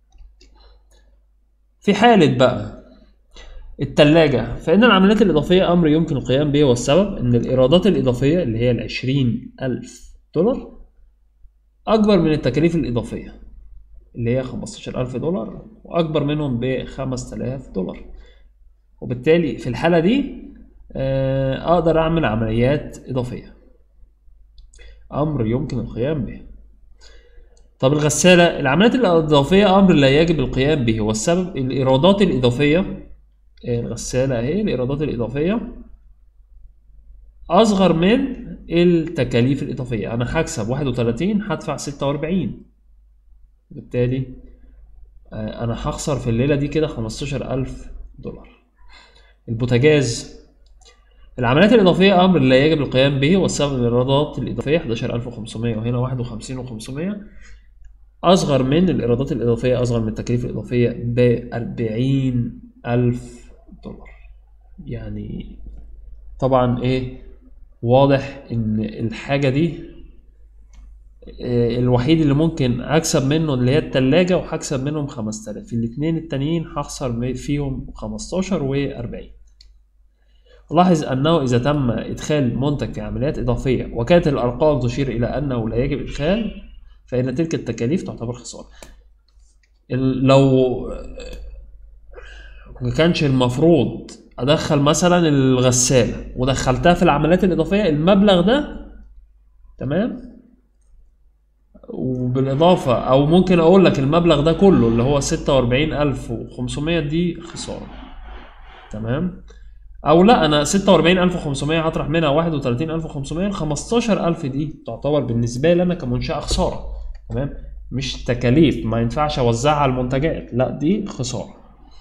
في حالة بقى التلاجة فإن العمليات الإضافية أمر يمكن القيام به والسبب إن الإيرادات الإضافية اللي هي العشرين ألف دولار أكبر من التكاليف الإضافية اللي هي 15000 دولار وأكبر منهم ب 5000 دولار وبالتالي في الحالة دي آه، أقدر أعمل عمليات إضافية أمر يمكن القيام به طب الغسالة العمليات الإضافية أمر لا يجب القيام به والسبب الإيرادات الإضافية آه، الغسالة أهي الإيرادات الإضافية أصغر من التكاليف الإضافية أنا هكسب 31 هدفع 46 بالتالي آه، أنا هخسر في الليلة دي كده 15000 دولار البوتاجاز العمليات الإضافية أمر لا يجب القيام به والسبب الإيرادات الإضافية 11500 وهنا 51500 أصغر من الإيرادات الإضافية أصغر من التكاليف الإضافية ب 40000 دولار يعني طبعا إيه واضح إن الحاجة دي آه، الوحيد اللي ممكن أكسب منه اللي هي التلاجة وهكسب منهم 5000 الاتنين التانيين هخسر فيهم 15 و 40 لاحظ أنه إذا تم إدخال منتج في عمليات إضافية وكانت الأرقام تشير إلى أنه لا يجب إدخال فإن تلك التكاليف تعتبر خسارة. ال- لو ما كانش المفروض أدخل مثلا الغسالة ودخلتها في العمليات الإضافية المبلغ ده تمام وبالإضافة أو ممكن أقول لك المبلغ ده كله اللي هو 46500 دي خسارة تمام او لا انا 46500 هطرح منها 31500 ال 15000 دي تعتبر بالنسبه لي انا كمنشاه خساره تمام مش تكاليف ما ينفعش اوزعها على المنتجات لا دي خساره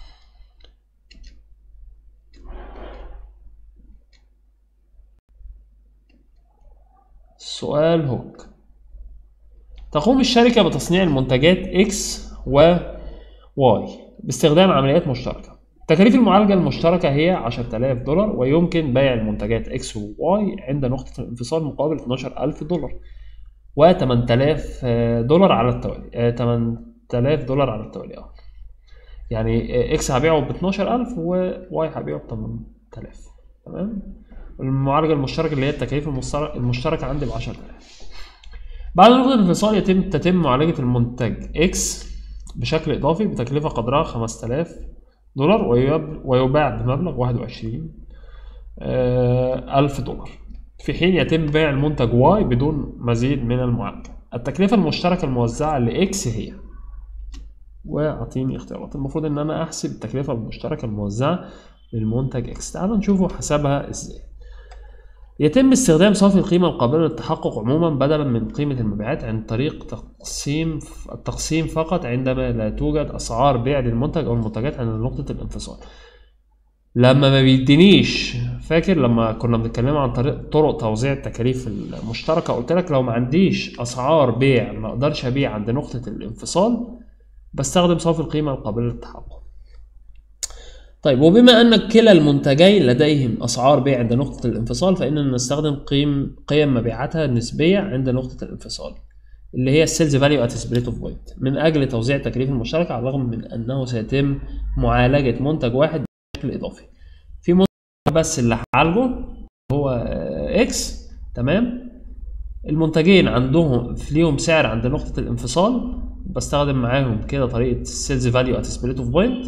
سؤال هوك تقوم الشركة بتصنيع المنتجات X و Y باستخدام عمليات مشتركة تكاليف المعالجة المشتركة هي 10000 دولار ويمكن بيع المنتجات X و Y عند نقطة الانفصال مقابل 12000 دولار و 8000 دولار على التوالي آه، 8000 دولار على التوالي اه يعني اكس هبيعه ب 12000 وواي هبيعه ب 8000 تمام المعالجه المشتركه اللي هي التكاليف المشترك- المشتركه عندي ب 10000 بعد نقطة الانفصال يتم تتم معالجة المنتج اكس بشكل إضافي بتكلفة قدرها 5000 دولار ويب- ويباع بمبلغ 21 آه، ألف دولار في حين يتم بيع المنتج واي بدون مزيد من المعالجة التكلفة المشتركة الموزعة لإكس هي واعطيني اختيارات المفروض ان انا احسب التكلفة المشتركة الموزعة للمنتج اكس تعالوا نشوفوا حسابها ازاي يتم استخدام صافي القيمة القابلة للتحقق عموما بدلا من قيمة المبيعات عن طريق تقسيم التقسيم فقط عندما لا توجد أسعار بيع للمنتج أو المنتجات عند نقطة الانفصال لما ما بيدينيش فاكر لما كنا بنتكلم عن طريق طرق توزيع التكاليف المشتركة قلت لك لو ما عنديش أسعار بيع ما أقدرش أبيع عند نقطة الانفصال بستخدم صافي القيمة القابلة للتحقق طيب وبما أن كلا المنتجين لديهم أسعار بيع عند نقطة الانفصال فإننا نستخدم قيم قيم مبيعاتها النسبية عند نقطة الانفصال اللي هي السيلز فاليو ات سبريت اوف بوينت من أجل توزيع التكاليف المشتركة على الرغم من أنه سيتم معالجة منتج واحد بشكل إضافي في منتج بس اللي هعالجه هو آه، اكس تمام المنتجين عندهم ليهم سعر عند نقطة الانفصال بستخدم معاهم كده طريقة السيلز فاليو ات سبريت اوف بوينت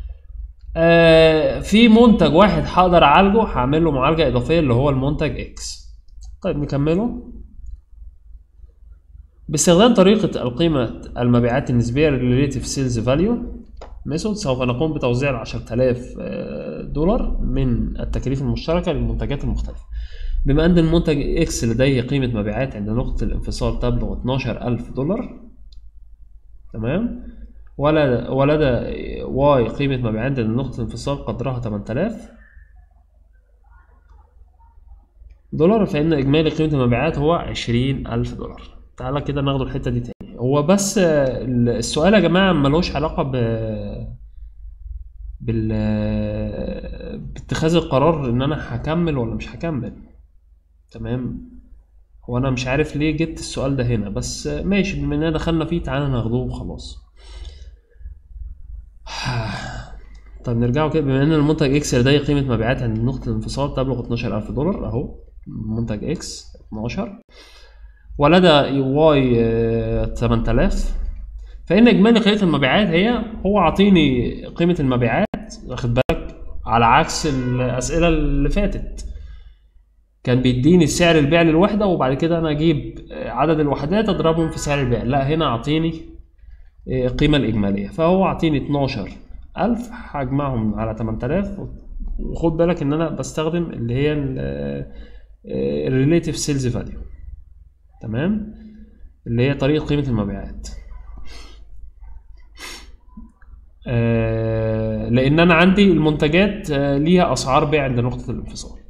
آه، في منتج واحد هقدر اعالجه هعمل له معالجه اضافيه اللي هو المنتج اكس طيب نكمله باستخدام طريقه القيمه المبيعات النسبيه relative sales value ميثود سوف نقوم بتوزيع ال 10000 آه، دولار من التكاليف المشتركه للمنتجات المختلفه بما ان المنتج اكس لديه قيمه مبيعات عند نقطه الانفصال تبلغ 12000 دولار تمام ولدى ولدى واي قيمة مبيعات عند نقطة الانفصال قدرها 8000 دولار فإن إجمالي قيمة المبيعات هو 20000 دولار تعالى كده ناخد الحتة دي تاني هو بس آه، السؤال يا جماعة ملوش علاقة ب بال باتخاذ القرار ان انا هكمل ولا مش هكمل تمام هو انا مش عارف ليه جبت السؤال ده هنا بس آه، ماشي بما اننا دخلنا فيه تعالى ناخدوه وخلاص طب نرجعوا كده بما ان المنتج اكس لديه قيمة مبيعات عند نقطة الانفصال تبلغ 12000 دولار اهو منتج اكس 12 ولدى واي آه، 8000 فإن إجمالي قيمة المبيعات هي هو عاطيني قيمة المبيعات واخد بالك على عكس الأسئلة اللي فاتت كان بيديني سعر البيع للوحدة وبعد كده أنا أجيب آه، عدد الوحدات أضربهم في سعر البيع لا هنا عاطيني آه، القيمة الإجمالية فهو عاطيني 12000 هجمعهم على 8000 وخد بالك إن أنا بستخدم اللي هي الريليتيف سيلز فاليو تمام اللي هي طريقة قيمة المبيعات آه، لان انا عندي المنتجات آه، ليها اسعار بيع عند نقطه الانفصال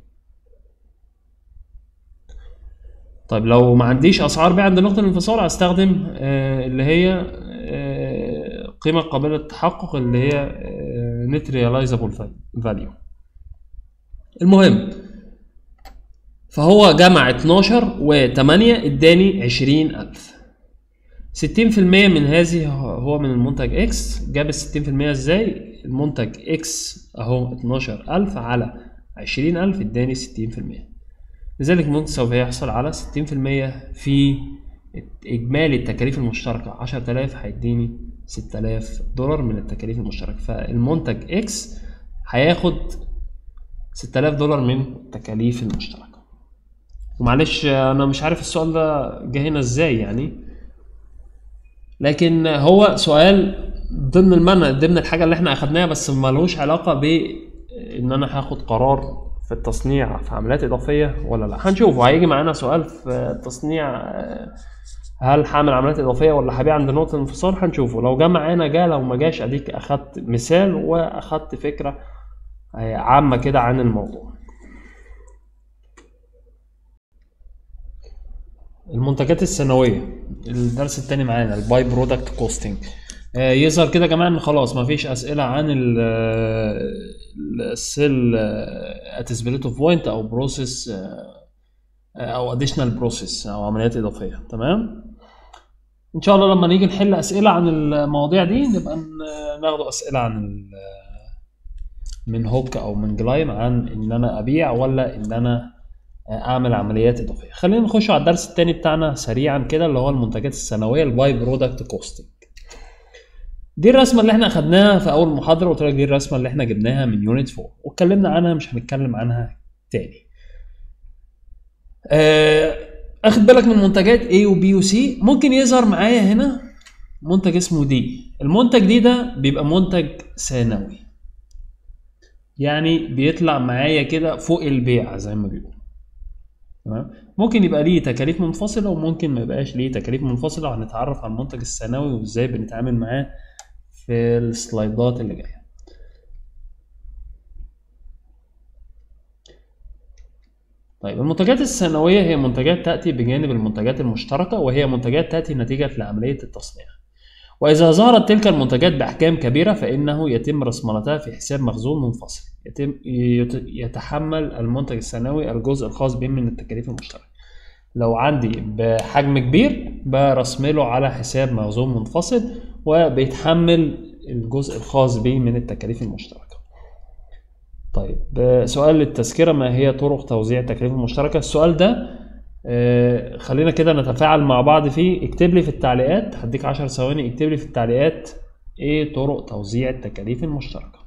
طيب لو ما عنديش اسعار بيع عند نقطه الانفصال هستخدم آه، اللي هي آه، قيمه قابله للتحقق اللي هي نت ريلايزابل فاليو المهم فهو جمع 12 و8 اداني 20000 60% من هذه هو من المنتج اكس جاب ال 60% ازاي المنتج اكس اهو 12000 على 20000 اداني 60% لذلك المنتج سوف يحصل على 60% في اجمالي التكاليف المشتركه 10000 هيديني 6000 دولار من التكاليف المشتركه فالمنتج اكس هياخد 6000 دولار من التكاليف المشتركه ومعلش انا مش عارف السؤال ده جه هنا ازاي يعني لكن هو سؤال ضمن المنهج ضمن الحاجه اللي احنا اخدناها بس ملوش علاقه ب ان انا هاخد قرار في التصنيع في عمليات اضافيه ولا لا هنشوفه هيجي معانا سؤال في التصنيع آه، هل هعمل عمليات اضافيه ولا هبيع عند نقطه الانفصال هنشوفه لو جه معانا جه لو ما جاش اديك اخدت مثال واخدت فكره آه، عامه كده عن الموضوع المنتجات السنويه الدرس التاني معانا الباي برودكت كوستنج يظهر كده يا جماعه ان خلاص ما فيش اسئله عن السيل اتسبيليت اوف بوينت او بروسيس او اديشنال بروسيس او عمليات اضافيه تمام ان شاء الله لما نيجي نحل اسئله عن المواضيع دي نبقى ناخد اسئله عن من هوك او من جلاين عن ان انا ابيع ولا ان انا اعمل عمليات اضافيه خلينا نخش على الدرس الثاني بتاعنا سريعا كده اللي هو المنتجات السنويه الباي برودكت كوستنج دي الرسمه اللي احنا اخدناها في اول محاضره قلت لك دي الرسمه اللي احنا جبناها من يونت 4 واتكلمنا عنها مش هنتكلم عنها تاني آه، اخد بالك من منتجات A و B و C ممكن يظهر معايا هنا منتج اسمه دي المنتج دي ده بيبقى منتج ثانوي يعني بيطلع معايا كده فوق البيع زي ما بيقولوا تمام ممكن يبقى ليه تكاليف منفصله وممكن ما يبقاش ليه تكاليف منفصله وهنتعرف على المنتج الثانوي وازاي بنتعامل معاه في السلايدات اللي جايه طيب المنتجات الثانوية هي منتجات تأتي بجانب المنتجات المشتركة وهي منتجات تأتي نتيجة لعملية التصنيع وإذا ظهرت تلك المنتجات بأحجام كبيرة فإنه يتم رسمنتها في حساب مخزون منفصل يتم يتحمل المنتج الثانوي الجزء الخاص به من التكاليف المشتركة لو عندي بحجم كبير برسمله على حساب مخزون منفصل وبيتحمل الجزء الخاص به من التكاليف المشتركة طيب سؤال للتذكرة ما هي طرق توزيع التكاليف المشتركة السؤال ده آه، خلينا كده نتفاعل مع بعض فيه اكتب لي في التعليقات هديك 10 ثواني اكتب لي في التعليقات ايه طرق توزيع التكاليف المشتركة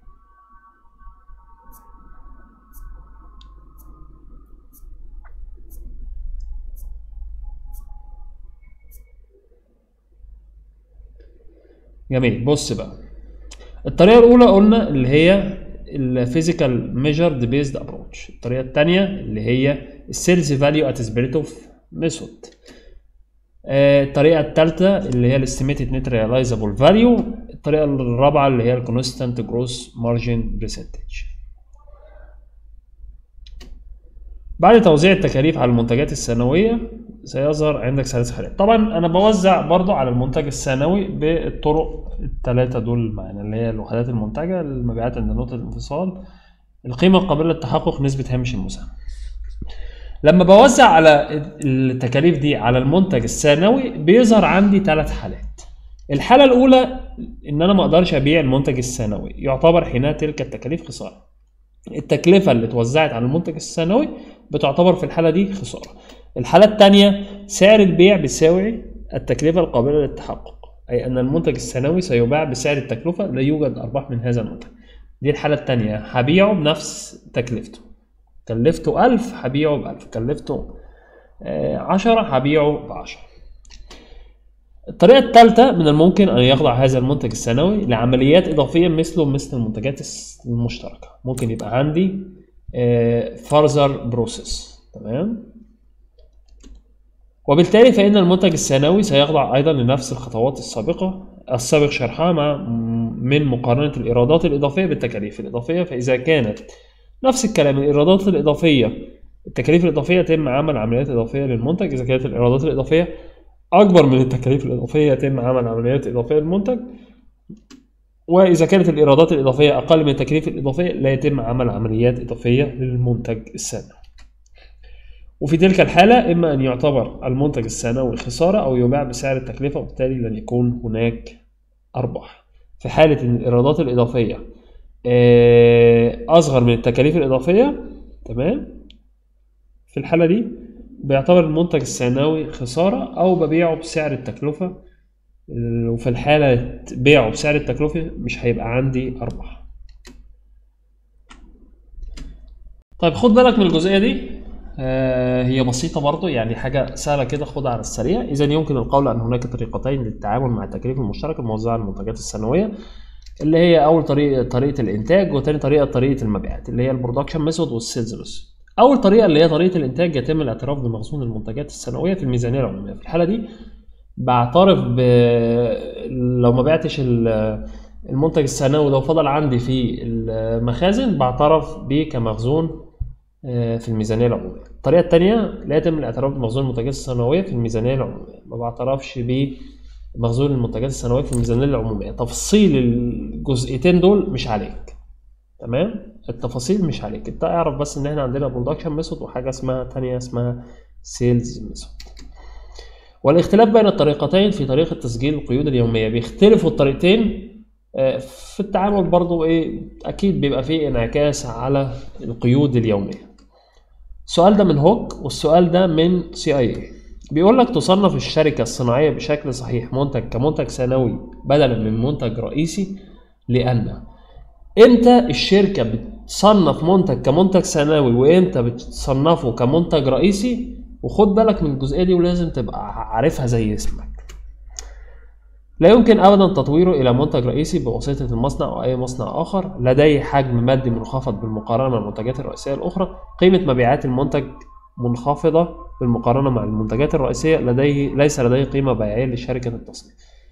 جميل بص بقى الطريقة الأولى قلنا اللي هي الفيزيكال ميجرد بيزد ابروتش الطريقة الثانية اللي هي السيلز فاليو ات سبيريتوف ميثود الطريقه الثالثه اللي هي الاستيميتد نت ريلايزابل فاليو الطريقه الرابعه اللي هي الكونستانت جروس مارجن برسنتج بعد توزيع التكاليف على المنتجات السنويه سيظهر عندك ثلاث حالات طبعا انا بوزع برضو على المنتج الثانوي بالطرق الثلاثه دول معانا اللي هي الوحدات المنتجه المبيعات عند نقطه الانفصال القيمه القابله للتحقق نسبه هامش المساهمه لما بوزع على التكاليف دي على المنتج الثانوي بيظهر عندي ثلاث حالات الحالة الأولى إن أنا ما أقدرش أبيع المنتج الثانوي يعتبر حينها تلك التكاليف خسارة التكلفة اللي اتوزعت على المنتج الثانوي بتعتبر في الحالة دي خسارة الحالة الثانية سعر البيع بيساوي التكلفة القابلة للتحقق أي أن المنتج الثانوي سيباع بسعر التكلفة لا يوجد أرباح من هذا المنتج دي الحالة الثانية هبيعه بنفس تكلفته كلفته ألف هبيعه بألف كلفته آه، عشرة هبيعه بعشرة الطريقة الثالثة من الممكن أن يخضع هذا المنتج الثانوي لعمليات إضافية مثله مثل المنتجات المشتركة ممكن يبقى عندي فارزر آه، بروسيس تمام وبالتالي فإن المنتج الثانوي سيخضع أيضا لنفس الخطوات السابقة السابق شرحها مع من مقارنة الإيرادات الإضافية بالتكاليف الإضافية فإذا كانت نفس الكلام الايرادات الاضافيه التكاليف الاضافيه يتم عمل عمليات اضافيه للمنتج اذا كانت الايرادات الاضافيه اكبر من التكاليف الاضافيه يتم عمل عمليات اضافيه للمنتج واذا كانت الايرادات الاضافيه اقل من التكاليف الاضافيه لا يتم عمل عمليات اضافيه للمنتج الثانوي وفي تلك الحالة إما أن يعتبر المنتج الثانوي خسارة أو يباع بسعر التكلفة وبالتالي لن يكون هناك أرباح في حالة أن الإيرادات الإضافية آه، اصغر من التكاليف الاضافيه تمام في الحاله دي بيعتبر المنتج الثانوي خساره او ببيعه بسعر التكلفه وفي الحاله بيعه بسعر التكلفه مش هيبقى عندي ارباح طيب خد بالك من الجزئيه دي آه هي بسيطة برضو يعني حاجة سهلة كده خدها على السريع إذا يمكن القول أن هناك طريقتين للتعامل مع التكاليف المشتركة الموزعة على المنتجات السنوية اللي هي اول طريقه طريقه الانتاج وثاني طريقه طريقه المبيعات اللي هي البرودكشن ميثود والسيلز ميثود اول طريقه اللي هي طريقه الانتاج يتم الاعتراف بمخزون المنتجات السنويه في الميزانيه العموميه في الحاله دي بعترف ب لو ما بعتش المنتج السنوي لو فضل عندي في المخازن بعترف بيه كمخزون آه، في الميزانيه العموميه الطريقه الثانيه لا يتم الاعتراف بمخزون المنتجات السنويه في الميزانيه العموميه ما بعترفش بيه مخزون المنتجات السنويه في الميزانيه العموميه تفصيل الجزئيتين دول مش عليك تمام التفاصيل مش عليك انت اعرف بس ان احنا عندنا برودكشن ميثود وحاجه اسمها تانية اسمها سيلز ميثود والاختلاف بين الطريقتين في طريقة تسجيل القيود اليومية بيختلفوا الطريقتين آه، في التعامل برضو ايه اكيد بيبقى فيه انعكاس على القيود اليومية السؤال ده من هوك والسؤال ده من سي اي بيقول لك تصنف الشركة الصناعية بشكل صحيح منتج كمنتج ثانوي بدلا من منتج رئيسي لأن امتى الشركة بتصنف منتج كمنتج ثانوي وامتى بتصنفه كمنتج رئيسي وخد بالك من الجزئية دي ولازم تبقى عارفها زي اسمك لا يمكن ابدا تطويره الى منتج رئيسي بواسطه المصنع او اي مصنع اخر لديه حجم مادي منخفض بالمقارنه مع المنتجات الرئيسيه الاخرى قيمه مبيعات المنتج منخفضه بالمقارنه مع المنتجات الرئيسيه لديه ليس لديه قيمه بيعيه لشركه التصنيع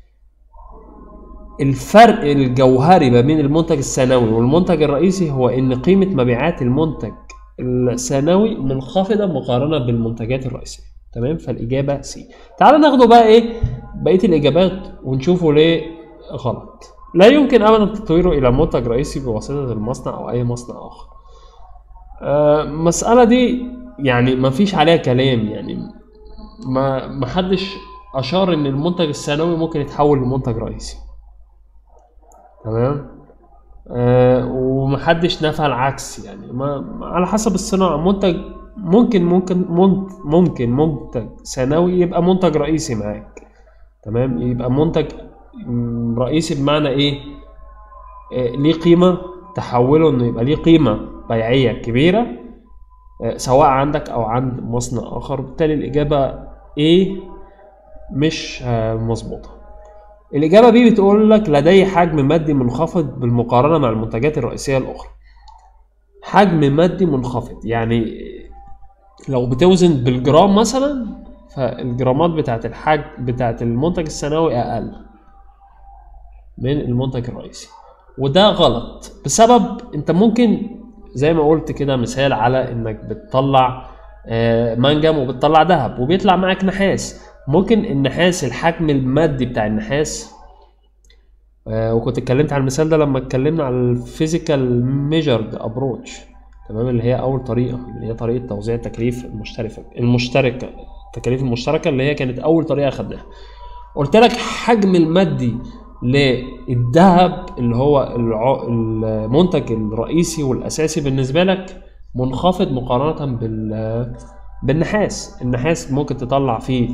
الفرق الجوهري ما بين المنتج الثانوي والمنتج الرئيسي هو ان قيمه مبيعات المنتج الثانوي منخفضه مقارنه بالمنتجات الرئيسيه تمام فالاجابه سي تعال ناخده بقى ايه بقيه الاجابات ونشوفه ليه غلط لا يمكن ابدا تطويره الى منتج رئيسي بواسطه المصنع او اي مصنع اخر آه، المساله دي يعني ما فيش عليها كلام يعني ما ما حدش اشار ان المنتج الثانوي ممكن يتحول لمنتج رئيسي تمام آه ومحدش نفى العكس يعني ما على حسب الصناعة منتج ممكن ممكن ممكن منتج ثانوي يبقى منتج رئيسي معاك تمام يبقى منتج رئيسي بمعنى ايه آه ليه قيمة تحوله انه يبقى ليه قيمة بيعية كبيرة آه سواء عندك او عند مصنع اخر بالتالي الاجابة ايه مش آه مظبوطة الإجابة بي بتقول لك لدي حجم مادي منخفض بالمقارنة مع المنتجات الرئيسية الأخرى حجم مادي منخفض يعني لو بتوزن بالجرام مثلا فالجرامات بتاعت الحجم بتاعت المنتج الثانوي أقل من المنتج الرئيسي وده غلط بسبب انت ممكن زي ما قلت كده مثال على انك بتطلع آه، منجم وبتطلع ذهب وبيطلع معاك نحاس ممكن النحاس الحجم المادي بتاع النحاس آه وكنت اتكلمت على المثال ده لما اتكلمنا على الفيزيكال ميجرد ابروتش تمام اللي هي اول طريقه اللي هي طريقه توزيع التكاليف المشتركه المشتركه التكاليف المشتركه اللي هي كانت اول طريقه خدناها قلت لك حجم المادي للذهب اللي هو المنتج الرئيسي والاساسي بالنسبه لك منخفض مقارنه بال بالنحاس النحاس ممكن تطلع فيه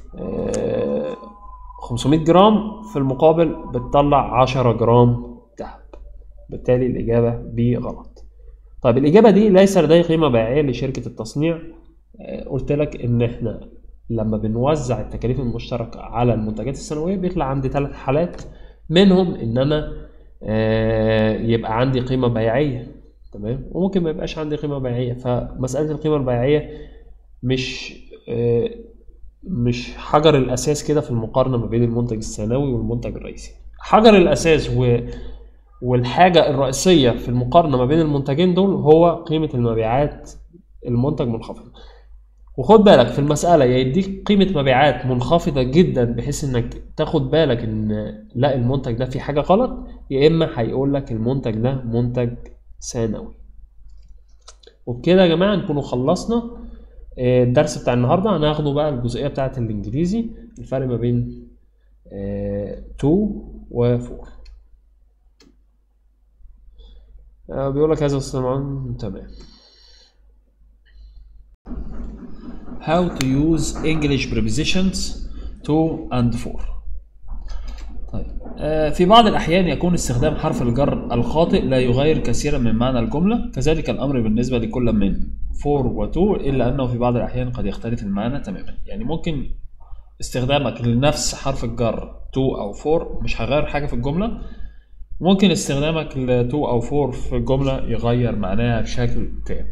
500 آه، جرام في المقابل بتطلع 10 جرام ذهب بالتالي الإجابة ب غلط طيب الإجابة دي ليس لدي قيمة بيعية لشركة التصنيع آه، قلت لك إن إحنا لما بنوزع التكاليف المشتركة على المنتجات السنوية بيطلع عندي ثلاث حالات منهم إن أنا آه، يبقى عندي قيمة بيعية تمام وممكن ما يبقاش عندي قيمة بيعية فمسألة القيمة البيعية مش مش حجر الاساس كده في المقارنه ما بين المنتج الثانوي والمنتج الرئيسي حجر الاساس و والحاجه الرئيسيه في المقارنه ما بين المنتجين دول هو قيمه المبيعات المنتج منخفضه وخد بالك في المسألة يا يديك قيمة مبيعات منخفضة جدا بحيث انك تاخد بالك ان لا المنتج ده فيه حاجة غلط يا اما هيقول لك المنتج ده منتج ثانوي وبكده يا جماعة نكونوا خلصنا آه، الدرس بتاع النهارده هناخده بقى الجزئيه بتاعه الانجليزي الفرق ما بين 2 و 4 بيقول لك هذا الصنعان تمام how to use English prepositions 2 and 4 طيب آه، في بعض الأحيان يكون استخدام حرف الجر الخاطئ لا يغير كثيرا من معنى الجملة كذلك الأمر بالنسبة لكل من 4 و 2 إلا أنه في بعض الأحيان قد يختلف المعنى تماما يعني ممكن استخدامك لنفس حرف الجر 2 أو 4 مش هيغير حاجة في الجملة ممكن استخدامك ل 2 أو 4 في الجملة يغير معناها بشكل تام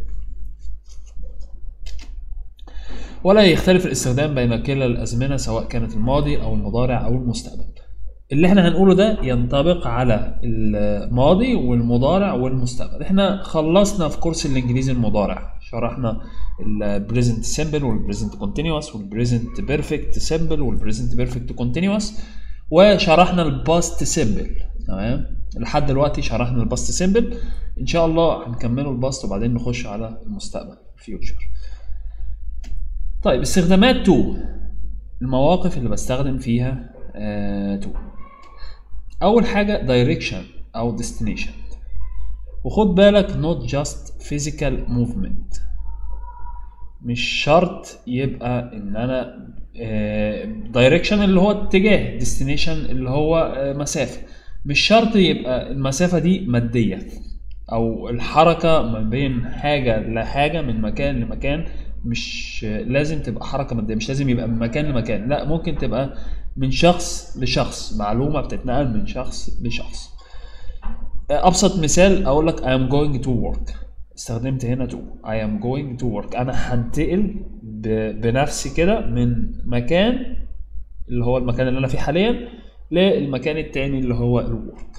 ولا يختلف الاستخدام بين كلا الأزمنة سواء كانت الماضي أو المضارع أو المستقبل اللي احنا هنقوله ده ينطبق على الماضي والمضارع والمستقبل احنا خلصنا في كورس الانجليزي المضارع شرحنا البريزنت سيمبل والبريزنت كونتينوس والبريزنت بيرفكت سيمبل والبريزنت بيرفكت كونتينوس وشرحنا الباست سيمبل تمام لحد دلوقتي شرحنا الباست سيمبل ان شاء الله هنكمله الباست وبعدين نخش على المستقبل فيوتشر طيب استخدامات تو المواقف اللي بستخدم فيها تو اول حاجه direction او destination وخد بالك not just physical movement مش شرط يبقى ان انا دايركشن اللي هو اتجاه ديستنيشن اللي هو آه، مسافه مش شرط يبقى المسافه دي ماديه او الحركه ما بين حاجه لحاجه من مكان لمكان مش لازم تبقى حركه ماديه مش لازم يبقى من مكان لمكان لا ممكن تبقى من شخص لشخص معلومه بتتنقل من شخص لشخص ابسط مثال اقول لك I am going to work استخدمت هنا to I am going to work انا هنتقل ب- بنفسي كده من مكان اللي هو المكان اللي انا فيه حاليا للمكان التاني اللي هو الورك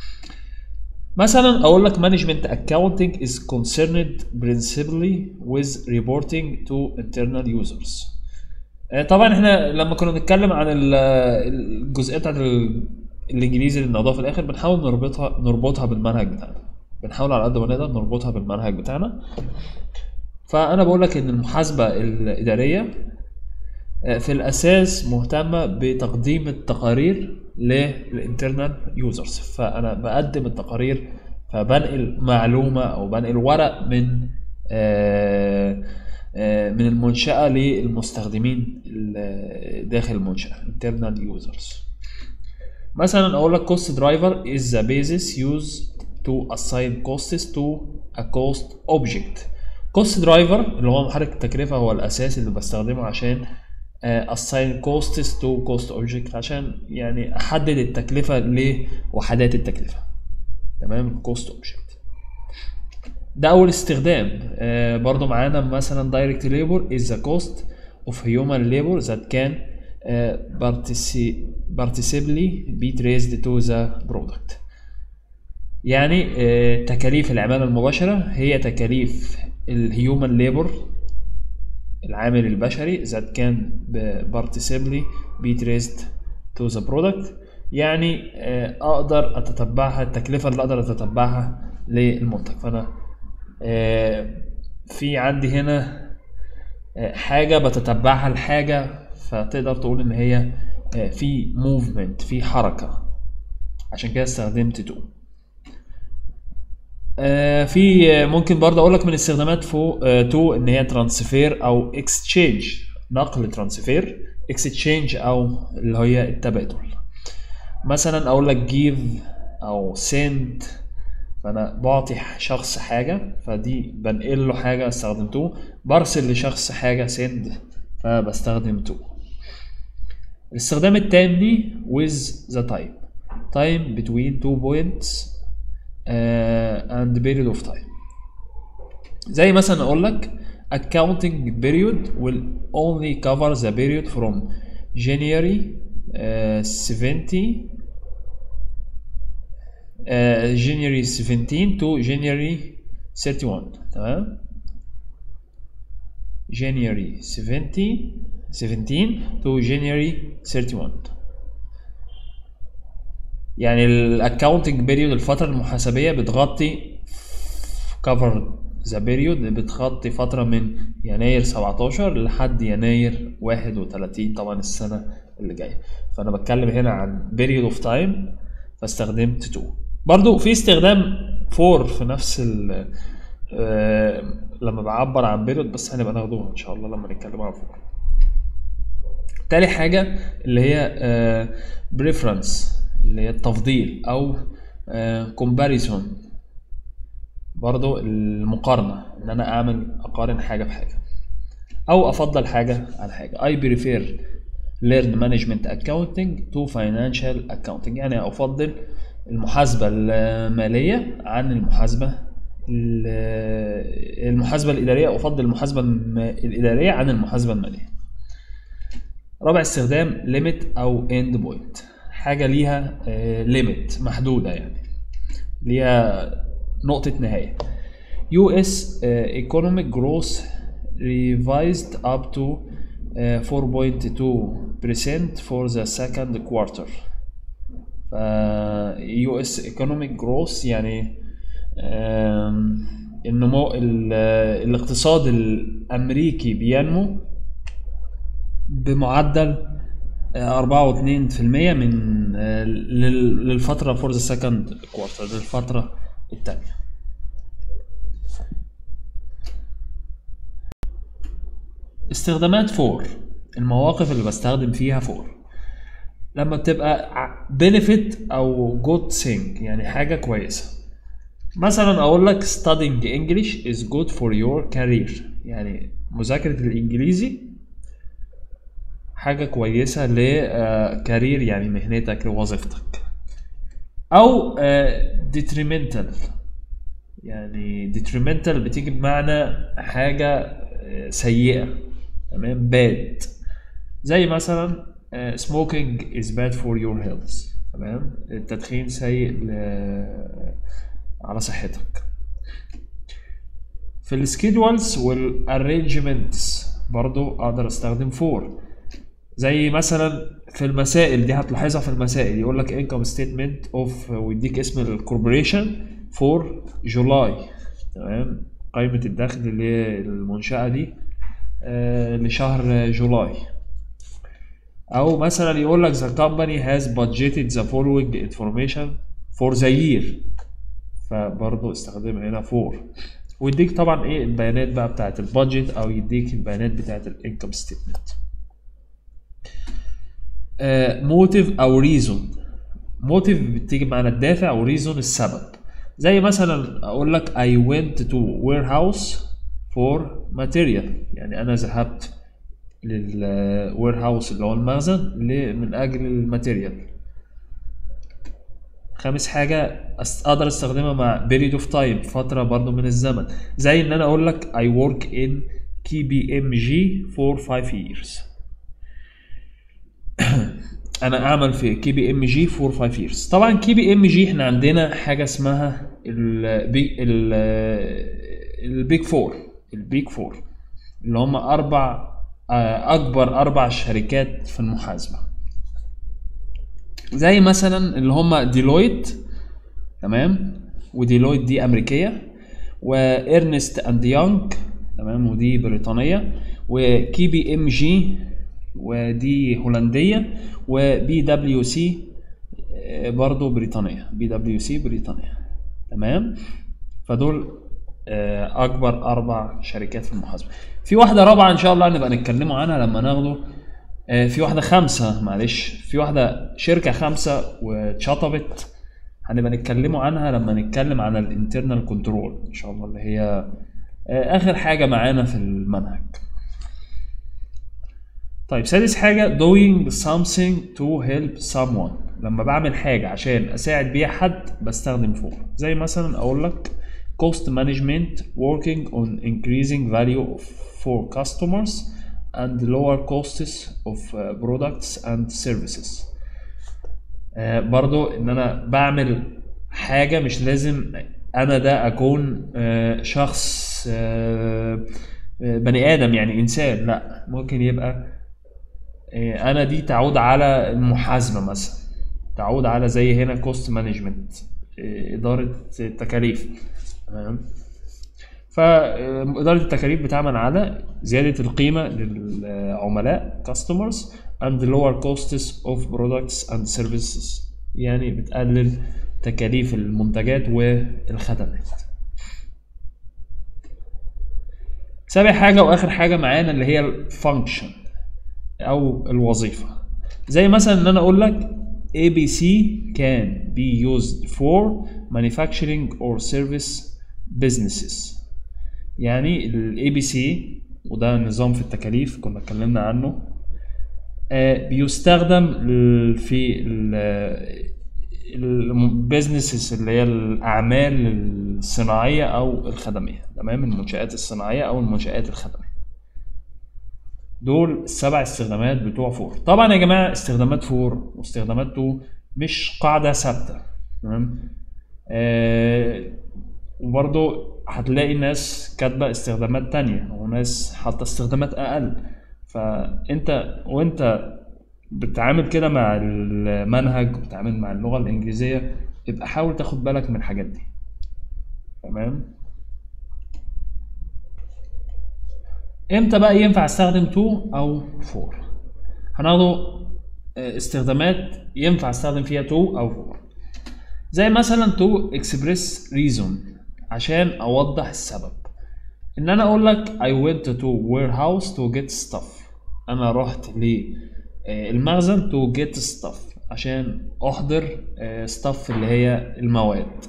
مثلا اقول لك management accounting is concerned principally with reporting to internal users آه، طبعا احنا لما كنا بنتكلم عن ال- الجزئيه بتاعت ال- الانجليزي اللي نضاف في الاخر بنحاول نربطها نربطها بالمنهج بتاعنا بنحاول على قد ما نقدر نربطها بالمنهج بتاعنا فانا بقول لك ان المحاسبه الاداريه آه، في الاساس مهتمه بتقديم التقارير للانترنال يوزرز فانا بقدم التقارير فبنقل معلومه او بنقل ورق من آه، آه، من المنشاه للمستخدمين ال- داخل المنشاه internal users مثلا اقول لك cost driver is the basis used to assign costs to a cost object cost driver اللي هو محرك التكلفة هو الأساس اللي بستخدمه عشان آه، assign costs to cost object عشان يعني أحدد التكلفة لوحدات التكلفة تمام cost object ده أول استخدام آه، برضو معانا مثلا direct labor is the cost of human labor that can uh, partici- participably be traced to the product يعني آه، تكاليف العمالة المباشرة هي تكاليف الهيومن ليبر العامل البشري that can be participably be traced to the product يعني آه، اقدر اتتبعها التكلفة اللي اقدر اتتبعها للمنتج فانا آه، في عندي هنا آه، حاجة بتتبعها الحاجة فتقدر تقول ان هي آه، في موفمنت في حركة عشان كده استخدمت تو آه، في آه، ممكن برضه اقول لك من استخدامات فوق آه، تو ان هي ترانسفير او اكستشينج نقل ترانسفير اكستشينج او اللي هي التبادل مثلا اقول لك جيف او سند فانا بعطي شخص حاجه فدي بنقل له حاجه استخدم تو برسل لشخص حاجه سند فبستخدم تو الاستخدام التاني with the time time between two points uh, and period of time زي مثلا اقول لك accounting period will only cover the period from January uh, 70 uh, January 17 to January 31 تمام January 70 17 to January 31 يعني الاكونتنج بيريود الفترة المحاسبية بتغطي كفر ذا بيريود بتغطي فترة من يناير 17 لحد يناير 31 طبعا السنة اللي جاية فأنا بتكلم هنا عن بيريود اوف تايم فاستخدمت تو برضو في استخدام فور في نفس ال آه، لما بعبر عن بيريود بس هنبقى ناخدوها ان شاء الله لما نتكلم عن فور تاني حاجة اللي هي بريفرنس اللي هي التفضيل أو كومباريسون برضو المقارنة إن أنا أعمل أقارن حاجة بحاجة أو أفضل حاجة على حاجة I prefer learn management accounting to financial accounting يعني أفضل المحاسبة المالية عن المحاسبة ال- المحاسبة الإدارية أفضل المحاسبة الم- الإدارية عن المحاسبة المالية رابع استخدام limit او end point حاجه ليها ليميت محدوده يعني ليها نقطه نهايه US uh, economic growth revised up to uh, 4.2% for the second quarter ف US economic growth يعني آم، النمو ال- الاقتصاد الامريكي بينمو بمعدل أربعة واتنين في المية من آه، لل- للفترة فور ذا سكند كوارتر للفترة التانية استخدامات فور المواقف اللي بستخدم فيها فور لما بتبقى بنفيت او جود thing يعني حاجة كويسة مثلا اقول لك studying English is good for your career يعني مذاكرة الانجليزي حاجة كويسة لكارير يعني مهنتك لوظيفتك او آه، detrimental يعني detrimental بتيجي بمعنى حاجة آه، سيئة تمام bad زي مثلا آه، smoking is bad for your health تمام التدخين سيء ل- على صحتك في السكيدولز والارينجمنتس برضو اقدر استخدم فور زي مثلا في المسائل دي هتلاحظها في المسائل يقول لك income statement of ويديك اسم الكوربوريشن فور جولاي تمام قائمة الدخل للمنشأة دي آه، لشهر جولاي او مثلا يقول لك the company has budgeted the following information for the year فبرضه استخدم هنا for ويديك طبعا ايه البيانات بقى بتاعت البادجت او يديك البيانات بتاعت الانكم ستيتمنت موتيف او ريزون موتيف بتيجي معنى الدافع وريزون السبب زي مثلا اقول لك I went to warehouse for material يعني انا ذهبت للوير هاوس اللي هو المخزن ل- من اجل الماتيريال خامس حاجة أس- أقدر أستخدمها مع period of time فترة برضو من الزمن زي إن أنا أقول لك I work in KPMG for 5 years أنا أعمل في KPMG for 5 years طبعا KPMG إحنا عندنا حاجة اسمها البيج البيج فور البيج فور اللي هم أربع آه، أكبر أربع شركات في المحاسبة زي مثلا اللي هم ديلويت تمام وديلويت دي امريكيه وارنست اند يونج تمام ودي بريطانيه وكي بي ام جي ودي هولنديه وبي دبليو سي برضه بريطانيه بي دبليو سي بريطانيا تمام فدول آه، اكبر اربع شركات في المحاسبه في واحده رابعه ان شاء الله هنبقى نتكلموا عنها لما ناخده آه، في واحده خمسه معلش في واحده شركه خمسه واتشطبت هنبقى نتكلموا عنها لما نتكلم عن الانترنال كنترول ان شاء الله اللي هي آه، اخر حاجه معانا في المنهج طيب سادس حاجة doing something to help someone لما بعمل حاجة عشان أساعد بيها حد بستخدم for زي مثلا أقول لك cost management working on increasing value of- for customers and lower costs of uh, products and services آه، برضو ان انا بعمل حاجة مش لازم انا ده اكون آه، شخص آه، آه، بني ادم يعني انسان لا ممكن يبقى آه، انا دي تعود على المحاسبة مثلا تعود على زي هنا كوست مانجمنت ادارة التكاليف تمام فإدارة التكاليف بتعمل على زيادة القيمة للعملاء customers and lower costs of products and services يعني بتقلل تكاليف المنتجات والخدمات سابع حاجة وآخر حاجة معانا اللي هي الفانكشن أو الوظيفة زي مثلا إن أنا أقول لك ABC can be used for manufacturing or service businesses يعني ال ABC وده نظام في التكاليف كنا اتكلمنا عنه آه، بيستخدم ل- في البيزنسز اللي هي الاعمال الصناعيه او الخدميه تمام المنشات الصناعيه او المنشات الخدميه دول السبع استخدامات بتوع فور طبعا يا جماعه استخدامات فور واستخدامات تو مش قاعده ثابته تمام آه وبرضه هتلاقي ناس كاتبه استخدامات تانية وناس حاطه استخدامات اقل فانت وانت بتتعامل كده مع المنهج بتتعامل مع اللغه الانجليزيه يبقى حاول تاخد بالك من الحاجات دي تمام امتى بقى ينفع استخدم تو او فور هناخده آه، استخدامات ينفع استخدم فيها تو او فور زي مثلا تو اكسبريس ريزون عشان اوضح السبب ان انا اقول لك I went to warehouse to get stuff انا رحت للمخزن to get stuff عشان احضر stuff اللي هي المواد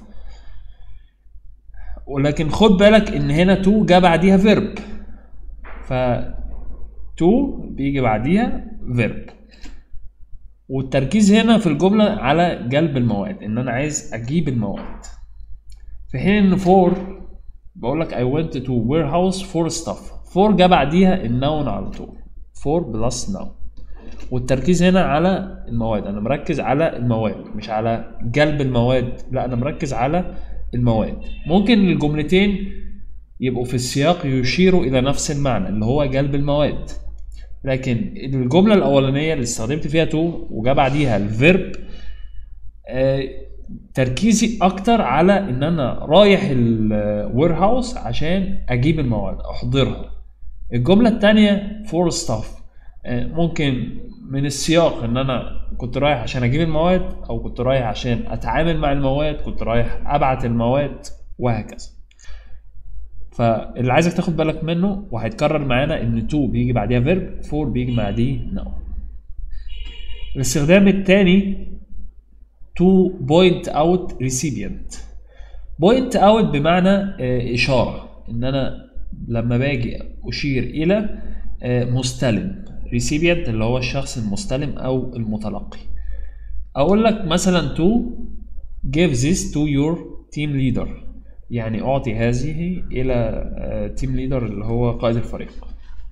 ولكن خد بالك ان هنا تو جا بعديها فيرب ف تو بيجي بعديها فيرب والتركيز هنا في الجملة على جلب المواد ان انا عايز اجيب المواد في حين ان فور بقول لك I went to warehouse for stuff فور جا بعديها النون على طول فور بلس نون والتركيز هنا على المواد انا مركز على المواد مش على جلب المواد لا انا مركز على المواد ممكن الجملتين يبقوا في السياق يشيروا الى نفس المعنى اللي هو جلب المواد لكن الجمله الاولانيه اللي استخدمت فيها تو وجا بعديها الفيرب آه تركيزي اكتر على ان انا رايح الوير هاوس عشان اجيب المواد احضرها الجمله الثانيه فور ستاف ممكن من السياق ان انا كنت رايح عشان اجيب المواد او كنت رايح عشان اتعامل مع المواد كنت رايح ابعت المواد وهكذا فاللي عايزك تاخد بالك منه وهيتكرر معانا ان تو بيجي بعديها فيرب فور بيجي بعديه نو الاستخدام الثاني to point out recipient point out بمعنى آه، إشارة إن أنا لما باجي أشير إلى آه، مستلم recipient اللي هو الشخص المستلم أو المتلقي أقول لك مثلا to give this to your team leader يعني أعطي هذه إلى آه، team leader اللي هو قائد الفريق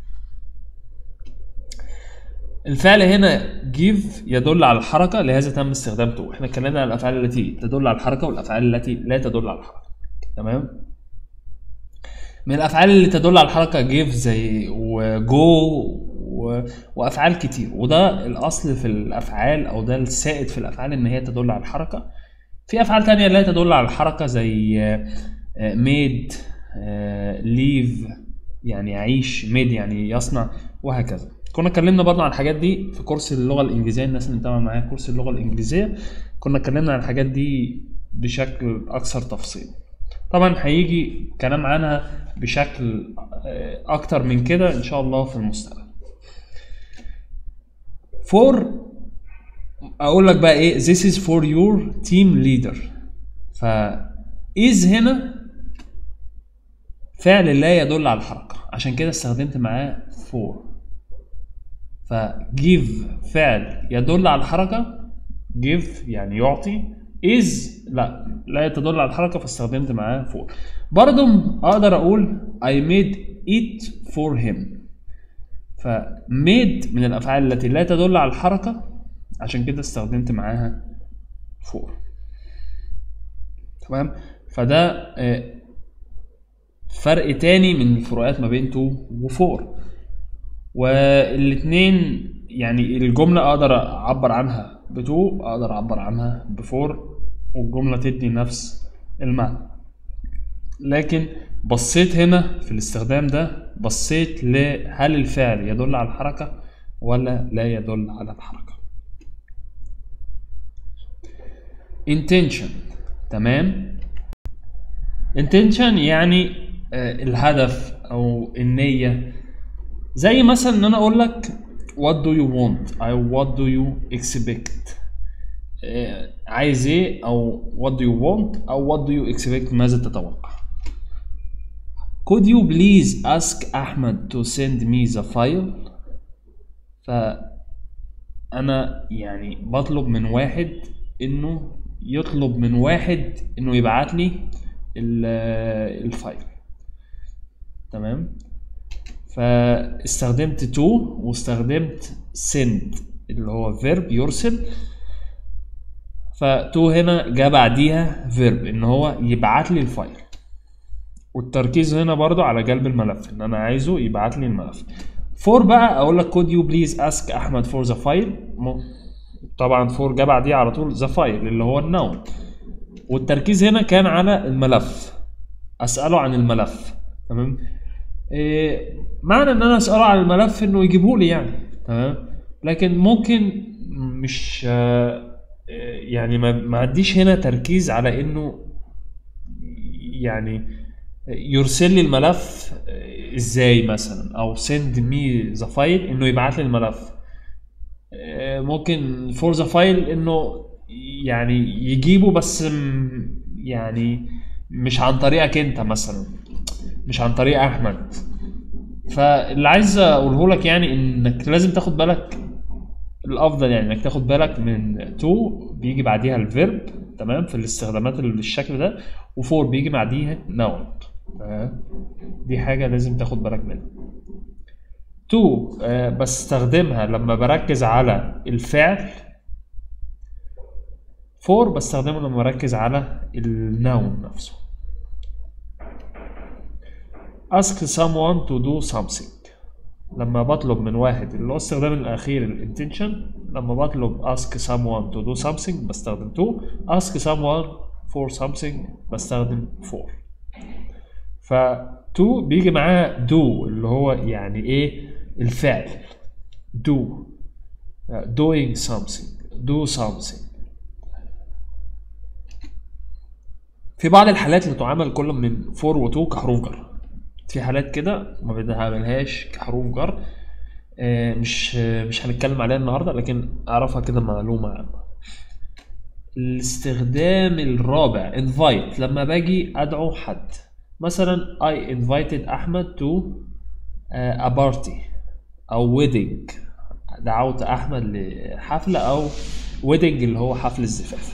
الفعل هنا give يدل على الحركة لهذا تم استخدام to احنا اتكلمنا عن الأفعال التي تدل على الحركة والأفعال التي لا تدل على الحركة تمام من الأفعال اللي تدل على الحركة give زي وجو و... وأفعال كتير وده الأصل في الأفعال أو ده السائد في الأفعال إن هي تدل على الحركة في أفعال تانية لا تدل على الحركة زي آه، آه، made آه، leave يعني يعيش made يعني يصنع وهكذا كنا اتكلمنا برضه عن الحاجات دي في كورس اللغه الانجليزيه الناس اللي متابعه معايا كورس اللغه الانجليزيه كنا اتكلمنا عن الحاجات دي بشكل اكثر تفصيل طبعا هيجي كلام عنها بشكل آه، اكتر من كده ان شاء الله في المستقبل فور اقول لك بقى ايه this is for your team leader ف is هنا فعل لا يدل على الحركه عشان كده استخدمت معاه for ف give فعل يدل على الحركة give يعني يعطي is لا لا تدل على الحركة فاستخدمت معاه for برضو اقدر اقول I made it for him ف made من الافعال التي لا تدل على الحركة عشان كده استخدمت معاها for تمام فده آه، فرق تاني من الفروقات ما بين to و for والاثنين يعني الجملة اقدر اعبر عنها بتو اقدر اعبر عنها بفور والجملة تدي نفس المعنى لكن بصيت هنا في الاستخدام ده بصيت لهل الفعل يدل على الحركة ولا لا يدل على الحركة intention تمام intention يعني آه، الهدف او النية زي مثلا ان انا اقول لك what do you want او what do you expect آه، عايز ايه او what do you want او what do you expect ماذا تتوقع could you please ask احمد to send me the file ف انا يعني بطلب من واحد انه يطلب من واحد انه يبعت لي ال- الفايل تمام فاستخدمت to واستخدمت send اللي هو verb يرسل فتو هنا جه بعديها verb ان هو يبعت لي الفايل والتركيز هنا برضو على جلب الملف ان انا عايزه يبعت لي الملف فور بقى اقول لك could you please ask احمد for the file م- طبعا فور جه بعديها على طول the file اللي هو النون والتركيز هنا كان على الملف اساله عن الملف تمام إيه معنى ان انا اساله عن الملف انه يجيبه لي يعني تمام لكن ممكن مش آه، يعني ما ما عنديش هنا تركيز على انه يعني يرسل لي الملف ازاي مثلا او سند مي ذا فايل انه يبعت لي الملف آه، ممكن فور ذا فايل انه يعني يجيبه بس م- يعني مش عن طريقك انت مثلا مش عن طريق احمد فاللي عايز اقوله لك يعني انك لازم تاخد بالك الافضل يعني انك تاخد بالك من تو بيجي بعديها الفيرب تمام في الاستخدامات اللي بالشكل ده وفور بيجي بعديها نون دي حاجه لازم تاخد بالك منها تو آه بستخدمها لما بركز على الفعل فور بستخدمه لما بركز على النون نفسه ask someone to do something لما بطلب من واحد اللي هو الاستخدام الاخير الانتنشن لما بطلب ask someone to do something بستخدم to ask someone for something بستخدم for ف to بيجي معاه do اللي هو يعني ايه الفعل do uh, doing something do something في بعض الحالات اللي تعامل كل من فور وتو كحروف جر في حالات كده ما بنعملهاش كحروف جر آه، مش آه، مش هنتكلم عليها النهارده لكن اعرفها كده معلومه عامه الاستخدام الرابع invite لما باجي ادعو حد مثلا I invited احمد to uh, a party او wedding دعوت احمد لحفله او wedding اللي هو حفل الزفاف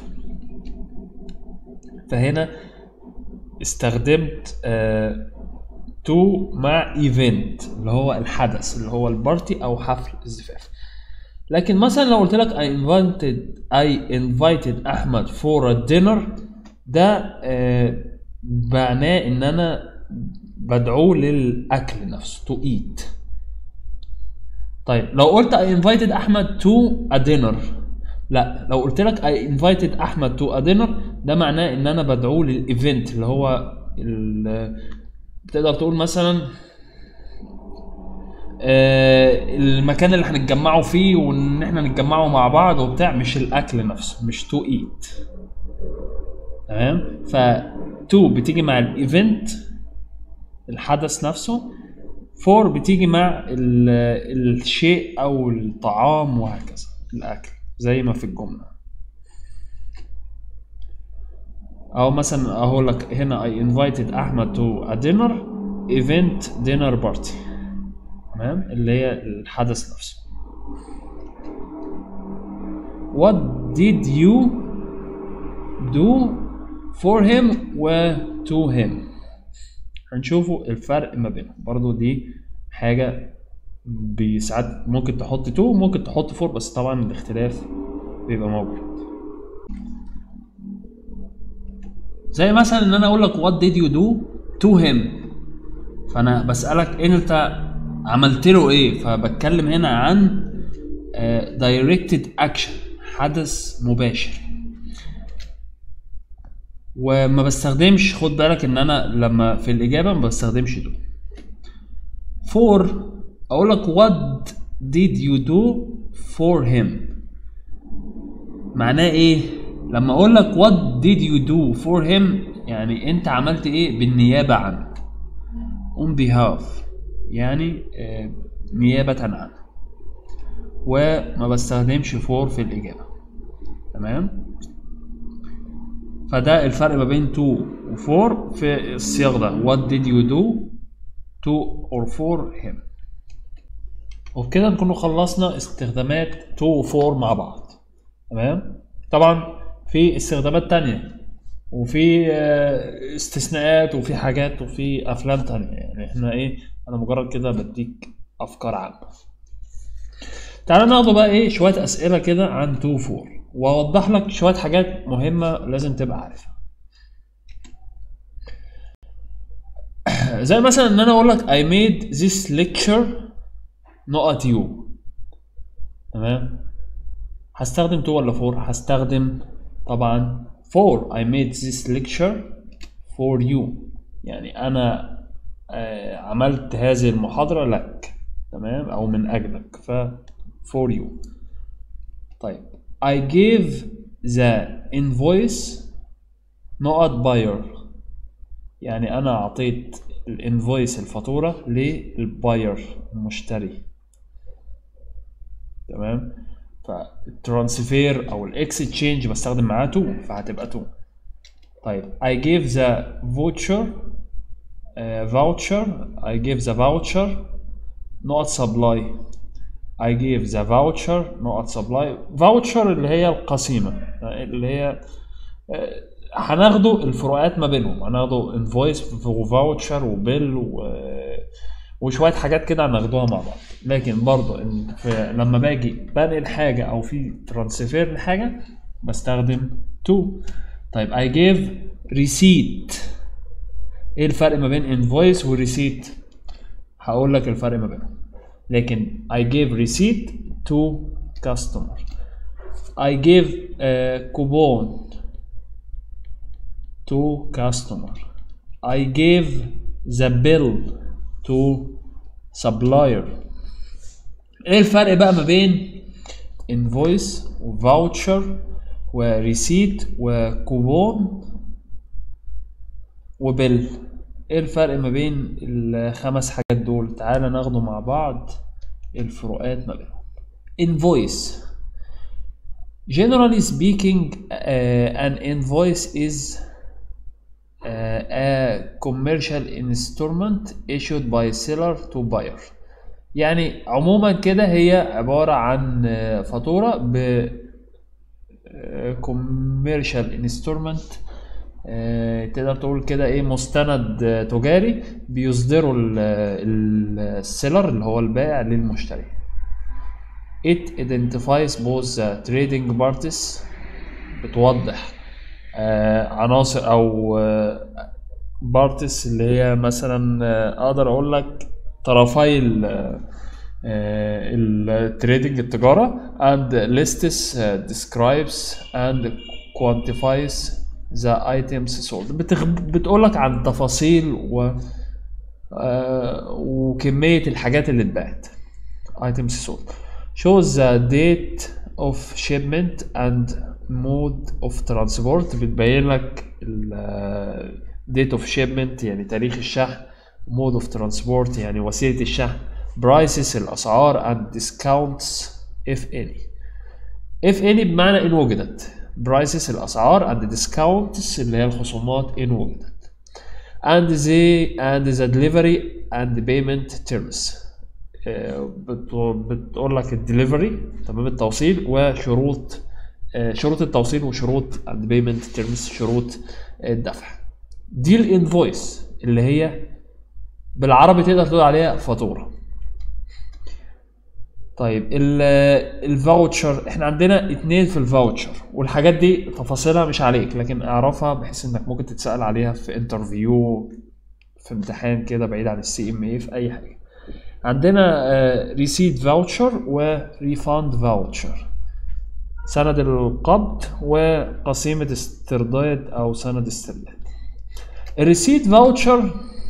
فهنا استخدمت تو مع ايفنت اللي هو الحدث اللي هو البارتي او حفل الزفاف لكن مثلا لو قلت لك I invited I invited احمد for a dinner ده آه، معناه ان انا بدعوه للاكل نفسه to eat طيب لو قلت I invited احمد to a dinner لا لو قلت لك I invited احمد to a dinner ده معناه ان انا بدعوه للايفنت اللي هو ال- تقدر تقول مثلا آه، المكان اللي هنتجمعوا فيه وان احنا نتجمعوا مع بعض وبتاع مش الاكل نفسه مش تو ايت تمام ف تو بتيجي مع الايفنت الحدث نفسه فور بتيجي مع ال- الشيء او الطعام وهكذا الاكل زي ما في الجمله او مثلا اقول لك هنا I invited احمد to a dinner event dinner party تمام اللي هي الحدث نفسه what did you do for him و to him هنشوفوا الفرق ما بينهم برضو دي حاجة بساعات ممكن تحط تو ممكن تحط فور بس طبعا الاختلاف بيبقى موجود زي مثلا ان انا اقول لك what did you do to him فانا بسالك انت عملت له ايه فبتكلم هنا عن آه، directed action حدث مباشر وما بستخدمش خد بالك ان انا لما في الاجابه ما بستخدمش do for اقول لك what did you do for him معناه ايه لما اقول لك what did you do for him يعني انت عملت ايه بالنيابه عنه on behalf يعني آه، نيابه عنه وما بستخدمش for في الاجابه تمام فده الفرق ما بين to و for في السياق ده what did you do to or for him وبكده نكون خلصنا استخدامات to و for مع بعض تمام طبعا في استخدامات تانية وفي آه، استثناءات وفي حاجات وفي افلام تانية يعني احنا ايه انا مجرد كده بديك افكار عامة تعالى ناخده بقى ايه شوية اسئلة كده عن تو فور واوضح لك شوية حاجات مهمة لازم تبقى عارفها زي مثلا ان انا اقول لك I made this lecture not you تمام هستخدم تو ولا فور هستخدم طبعا for I made this lecture for you يعني انا آه، عملت هذه المحاضرة لك تمام او من اجلك ف for you طيب I gave the invoice نقط buyer يعني انا اعطيت الانفويس الفاتوره للباير المشتري تمام فالترانسفير او الاكستشينج بستخدم معاه تو فهتبقى تو طيب I gave the voucher uh, voucher I gave the voucher نقط supply I gave the voucher نقط supply voucher اللي هي القسيمة اللي هي آه، هناخده الفروقات ما بينهم هناخده انفويس وفاوتشر وبيل و... وشويه حاجات كده هناخدوها مع بعض لكن برضه إن في لما باجي بنقل حاجه او في ترانسفير لحاجه بستخدم تو طيب I gave receipt ايه الفرق ما بين انفويس وريسيت هقول لك الفرق ما بينهم لكن I gave receipt to customer I gave a coupon to customer I gave the bill to supplier ايه الفرق بقى ما بين invoice وفاوتشر وريسيت وكوبون وبيل ايه الفرق ما بين الخمس حاجات دول تعالى ناخده مع بعض الفروقات ما بينهم invoice generally speaking uh, an invoice is uh, a commercial instrument issued by seller to buyer يعني عموما كده هي عبارة عن آه، فاتورة ب آه، commercial instrument آه، تقدر تقول كده ايه مستند آه، تجاري بيصدره ال- ال- السيلر اللي هو البائع للمشتري it identifies both the trading parties بتوضح آه، عناصر او بارتس اللي هي مثلا آه، اقدر اقول لك طرفي ال- آه، التريدنج التجارة and lists uh, describes and quantifies the items sold بتخ... بتقول لك عن تفاصيل و آه، وكمية الحاجات اللي اتباعت items sold shows the date of shipment and mode of transport بتبين لك ال آه، date of shipment يعني تاريخ الشحن mode of transport يعني وسيلة الشحن prices الأسعار and discounts if any if any بمعنى إن وجدت prices الأسعار and discounts اللي هي الخصومات إن وجدت and the and the delivery and payment terms آه، بت- بتقول لك الدليفري تمام التوصيل وشروط آه، شروط التوصيل وشروط and payment terms شروط الدفع دي الانفويس اللي هي بالعربي تقدر تقول عليها فاتوره طيب الفاوتشر احنا عندنا اتنين في الفاوتشر والحاجات دي تفاصيلها مش عليك لكن اعرفها بحيث انك ممكن تتسأل عليها في انترفيو في امتحان كده بعيد عن السي ام اي في اي حاجه عندنا ريسيت فاوتشر وريفاند فاوتشر سند القبض وقسيمة استرداد أو سند استرداد الريسيت فاوتشر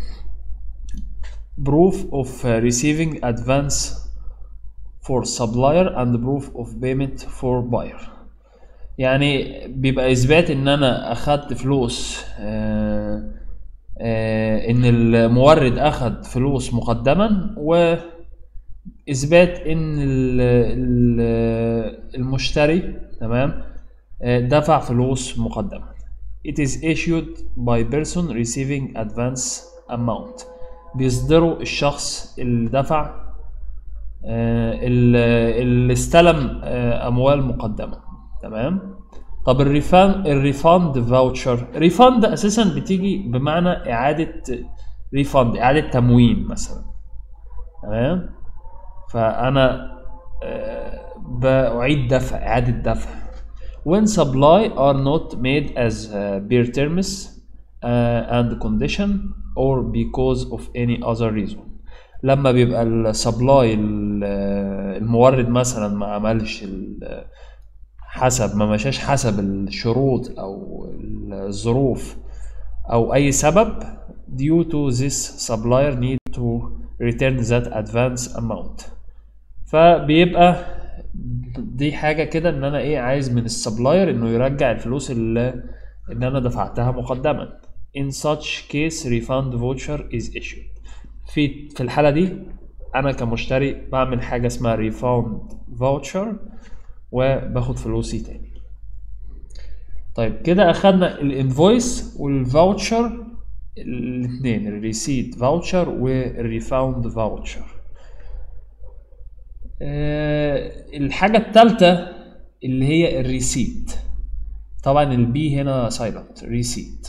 proof of uh, receiving advance for supplier and proof of payment for buyer يعني بيبقى اثبات ان انا اخدت فلوس آه آه ان المورد اخد فلوس مقدما واثبات ان ال- ال- المشتري تمام آه، دفع فلوس مقدما it is issued by person receiving advance amount بيصدره الشخص اللي دفع آه، ال- اللي استلم آه، اموال مقدمه تمام طب الريفان الريفاند فاوتشر ريفاند اساسا بتيجي بمعنى اعاده ريفاند اعاده تموين مثلا تمام فانا آه، بعيد دفع اعاده دفع when supply are not made as uh, per terms uh, and condition or because of any other reason لما بيبقى السبلاي المورد مثلا ما عملش ال- حسب ما مشاش حسب الشروط او الظروف او اي سبب due to this supplier need to return that advance amount فبيبقى دي حاجه كده ان انا ايه عايز من السبلاير انه يرجع الفلوس اللي ان انا دفعتها مقدما in such case refund voucher is issued في في الحاله دي انا كمشتري بعمل حاجه اسمها refund voucher وباخد فلوسي تاني طيب كده اخدنا الانفويس والفاوتشر الاثنين الريسيت فاوتشر والريفاوند فاوتشر الحاجة التالتة اللي هي الريسيت طبعا البي هنا سايلنت ريسيت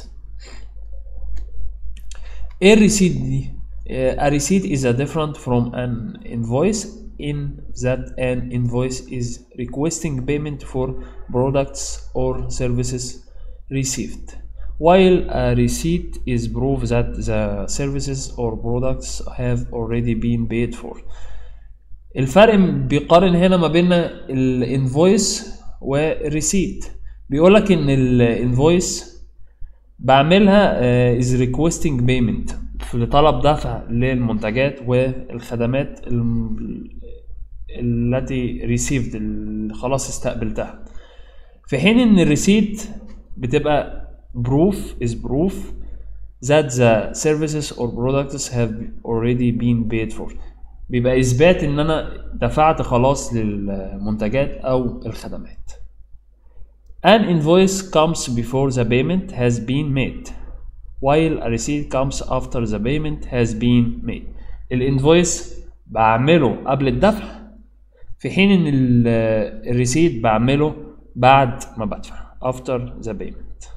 ايه الريسيت دي؟ a receipt is a different from an invoice in that an invoice is requesting payment for products or services received while a receipt is proof that the services or products have already been paid for الفرق بيقارن هنا ما بين الانفويس والريسيت بيقول لك ان الانفويس بعملها uh, is requesting payment في طلب دفع للمنتجات والخدمات التي received اللي خلاص استقبلتها في حين ان الريسيت بتبقى proof is proof that the services or products have already been paid for بيبقى اثبات ان انا دفعت خلاص للمنتجات او الخدمات An invoice comes before the payment has been made while a receipt comes after the payment has been made الانفويس بعمله قبل الدفع في حين ان الريسيت بعمله بعد ما بدفع after the payment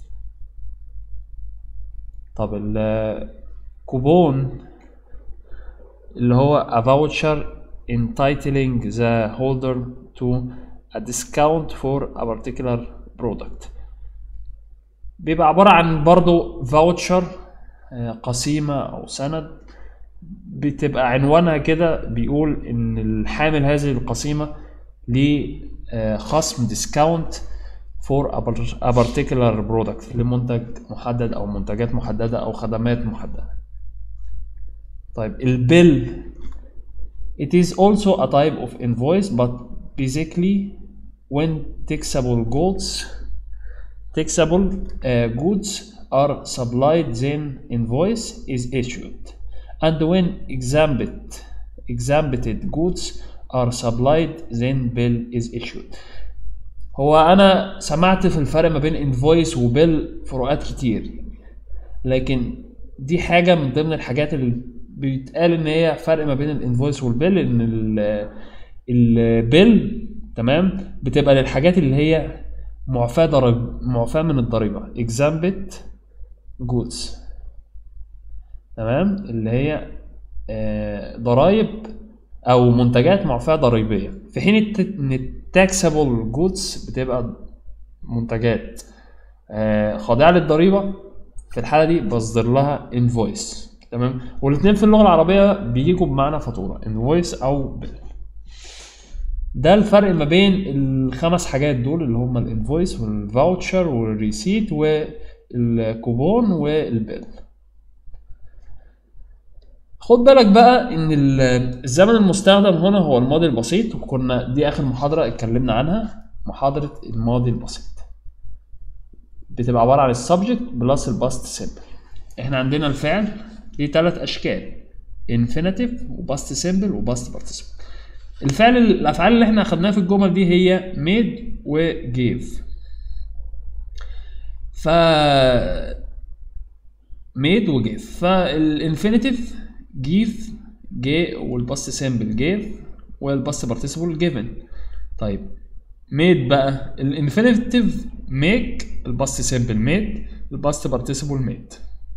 طب الكوبون اللي هو a voucher entitling the holder to a discount for a particular product بيبقى عبارة عن برضو فاوتشر قسيمة أو سند بتبقى عنوانها كده بيقول إن الحامل هذه القسيمة ليه خصم ديسكاونت for a particular product لمنتج محدد أو منتجات محددة أو خدمات محددة طيب البيل it is also a type of invoice but basically when taxable goods taxable uh, goods are supplied then invoice is issued and when exempted exempted goods are supplied then bill is issued هو انا سمعت في الفرق ما بين انفويس وبيل فروقات كتير لكن دي حاجه من ضمن الحاجات اللي بيتقال ان هي فرق ما بين الانفويس والبيل ان البيل تمام بتبقى للحاجات اللي هي معفاة ضريب معفاة من الضريبة exempt goods تمام اللي هي آه ضرايب او منتجات معفاة ضريبية في حين ان التاكسبل جودز بتبقى منتجات آه خاضعة للضريبة في الحالة دي بصدر لها انفويس تمام والاثنين في اللغة العربية بيجوا بمعنى فاتورة انفويس او بيل ده الفرق ما بين الخمس حاجات دول اللي هم الانفويس والفاوتشر والريسيت والكوبون والبيل خد بالك بقى ان الزمن المستخدم هنا هو الماضي البسيط وكنا دي اخر محاضره اتكلمنا عنها محاضره الماضي البسيط بتبقى عباره عن السبجكت بلس الباست سيمبل احنا عندنا الفعل ليه ثلاث اشكال انفينيتيف وباست سيمبل وباست بارتيسيبل الفعل الافعال اللي احنا اخدناها في الجمل دي هي ميد وجيف ف ميد وجيف فالانفينيتيف جيف جي والباست سيمبل جيف والباست بارتيسيبل جيفن طيب ميد بقى الانفينيتيف ميك الباست سيمبل ميد الباست بارتيسيبل ميد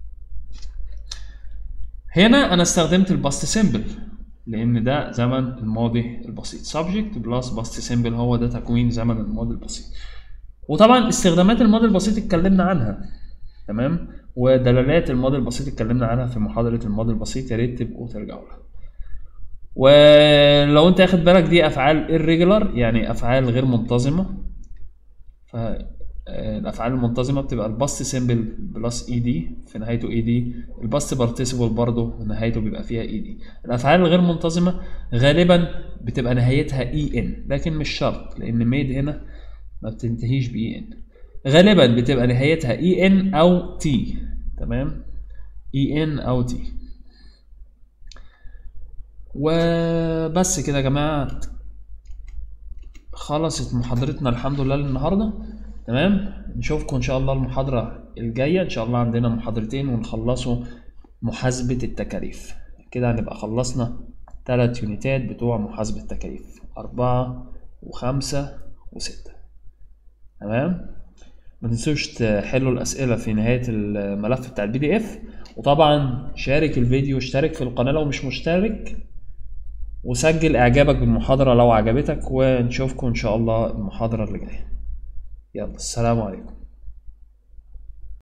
هنا انا استخدمت الباست سيمبل لان ده زمن الماضي البسيط subject بلس باست سيمبل هو ده تكوين زمن الماضي البسيط وطبعا استخدامات الماضي البسيط اتكلمنا عنها تمام ودلالات الماضي البسيط اتكلمنا عنها في محاضرة الماضي البسيط يا ريت تبقوا ترجعوا لها ولو انت اخد بالك دي افعال irregular يعني افعال غير منتظمة ف آه، الافعال المنتظمه بتبقى الباست سيمبل بلس اي دي في نهايته اي دي الباست بارتيسيبل برضه نهايته بيبقى فيها اي دي الافعال الغير منتظمه غالبا بتبقى نهايتها اي ان لكن مش شرط لان ميد هنا ما بتنتهيش باي ان غالبا بتبقى نهايتها اي ان او تي تمام اي ان او تي وبس كده يا جماعه خلصت محاضرتنا الحمد لله النهارده تمام نشوفكم ان شاء الله المحاضره الجايه ان شاء الله عندنا محاضرتين ونخلصوا محاسبه التكاليف كده هنبقى خلصنا ثلاث يونيتات بتوع محاسبه التكاليف أربعة وخمسة وستة تمام ما تنسوش تحلوا الأسئلة في نهاية الملف بتاع البي دي اف وطبعا شارك الفيديو اشترك في القناة لو مش مشترك وسجل اعجابك بالمحاضرة لو عجبتك ونشوفكم ان شاء الله المحاضرة اللي جاية يلا السلام عليكم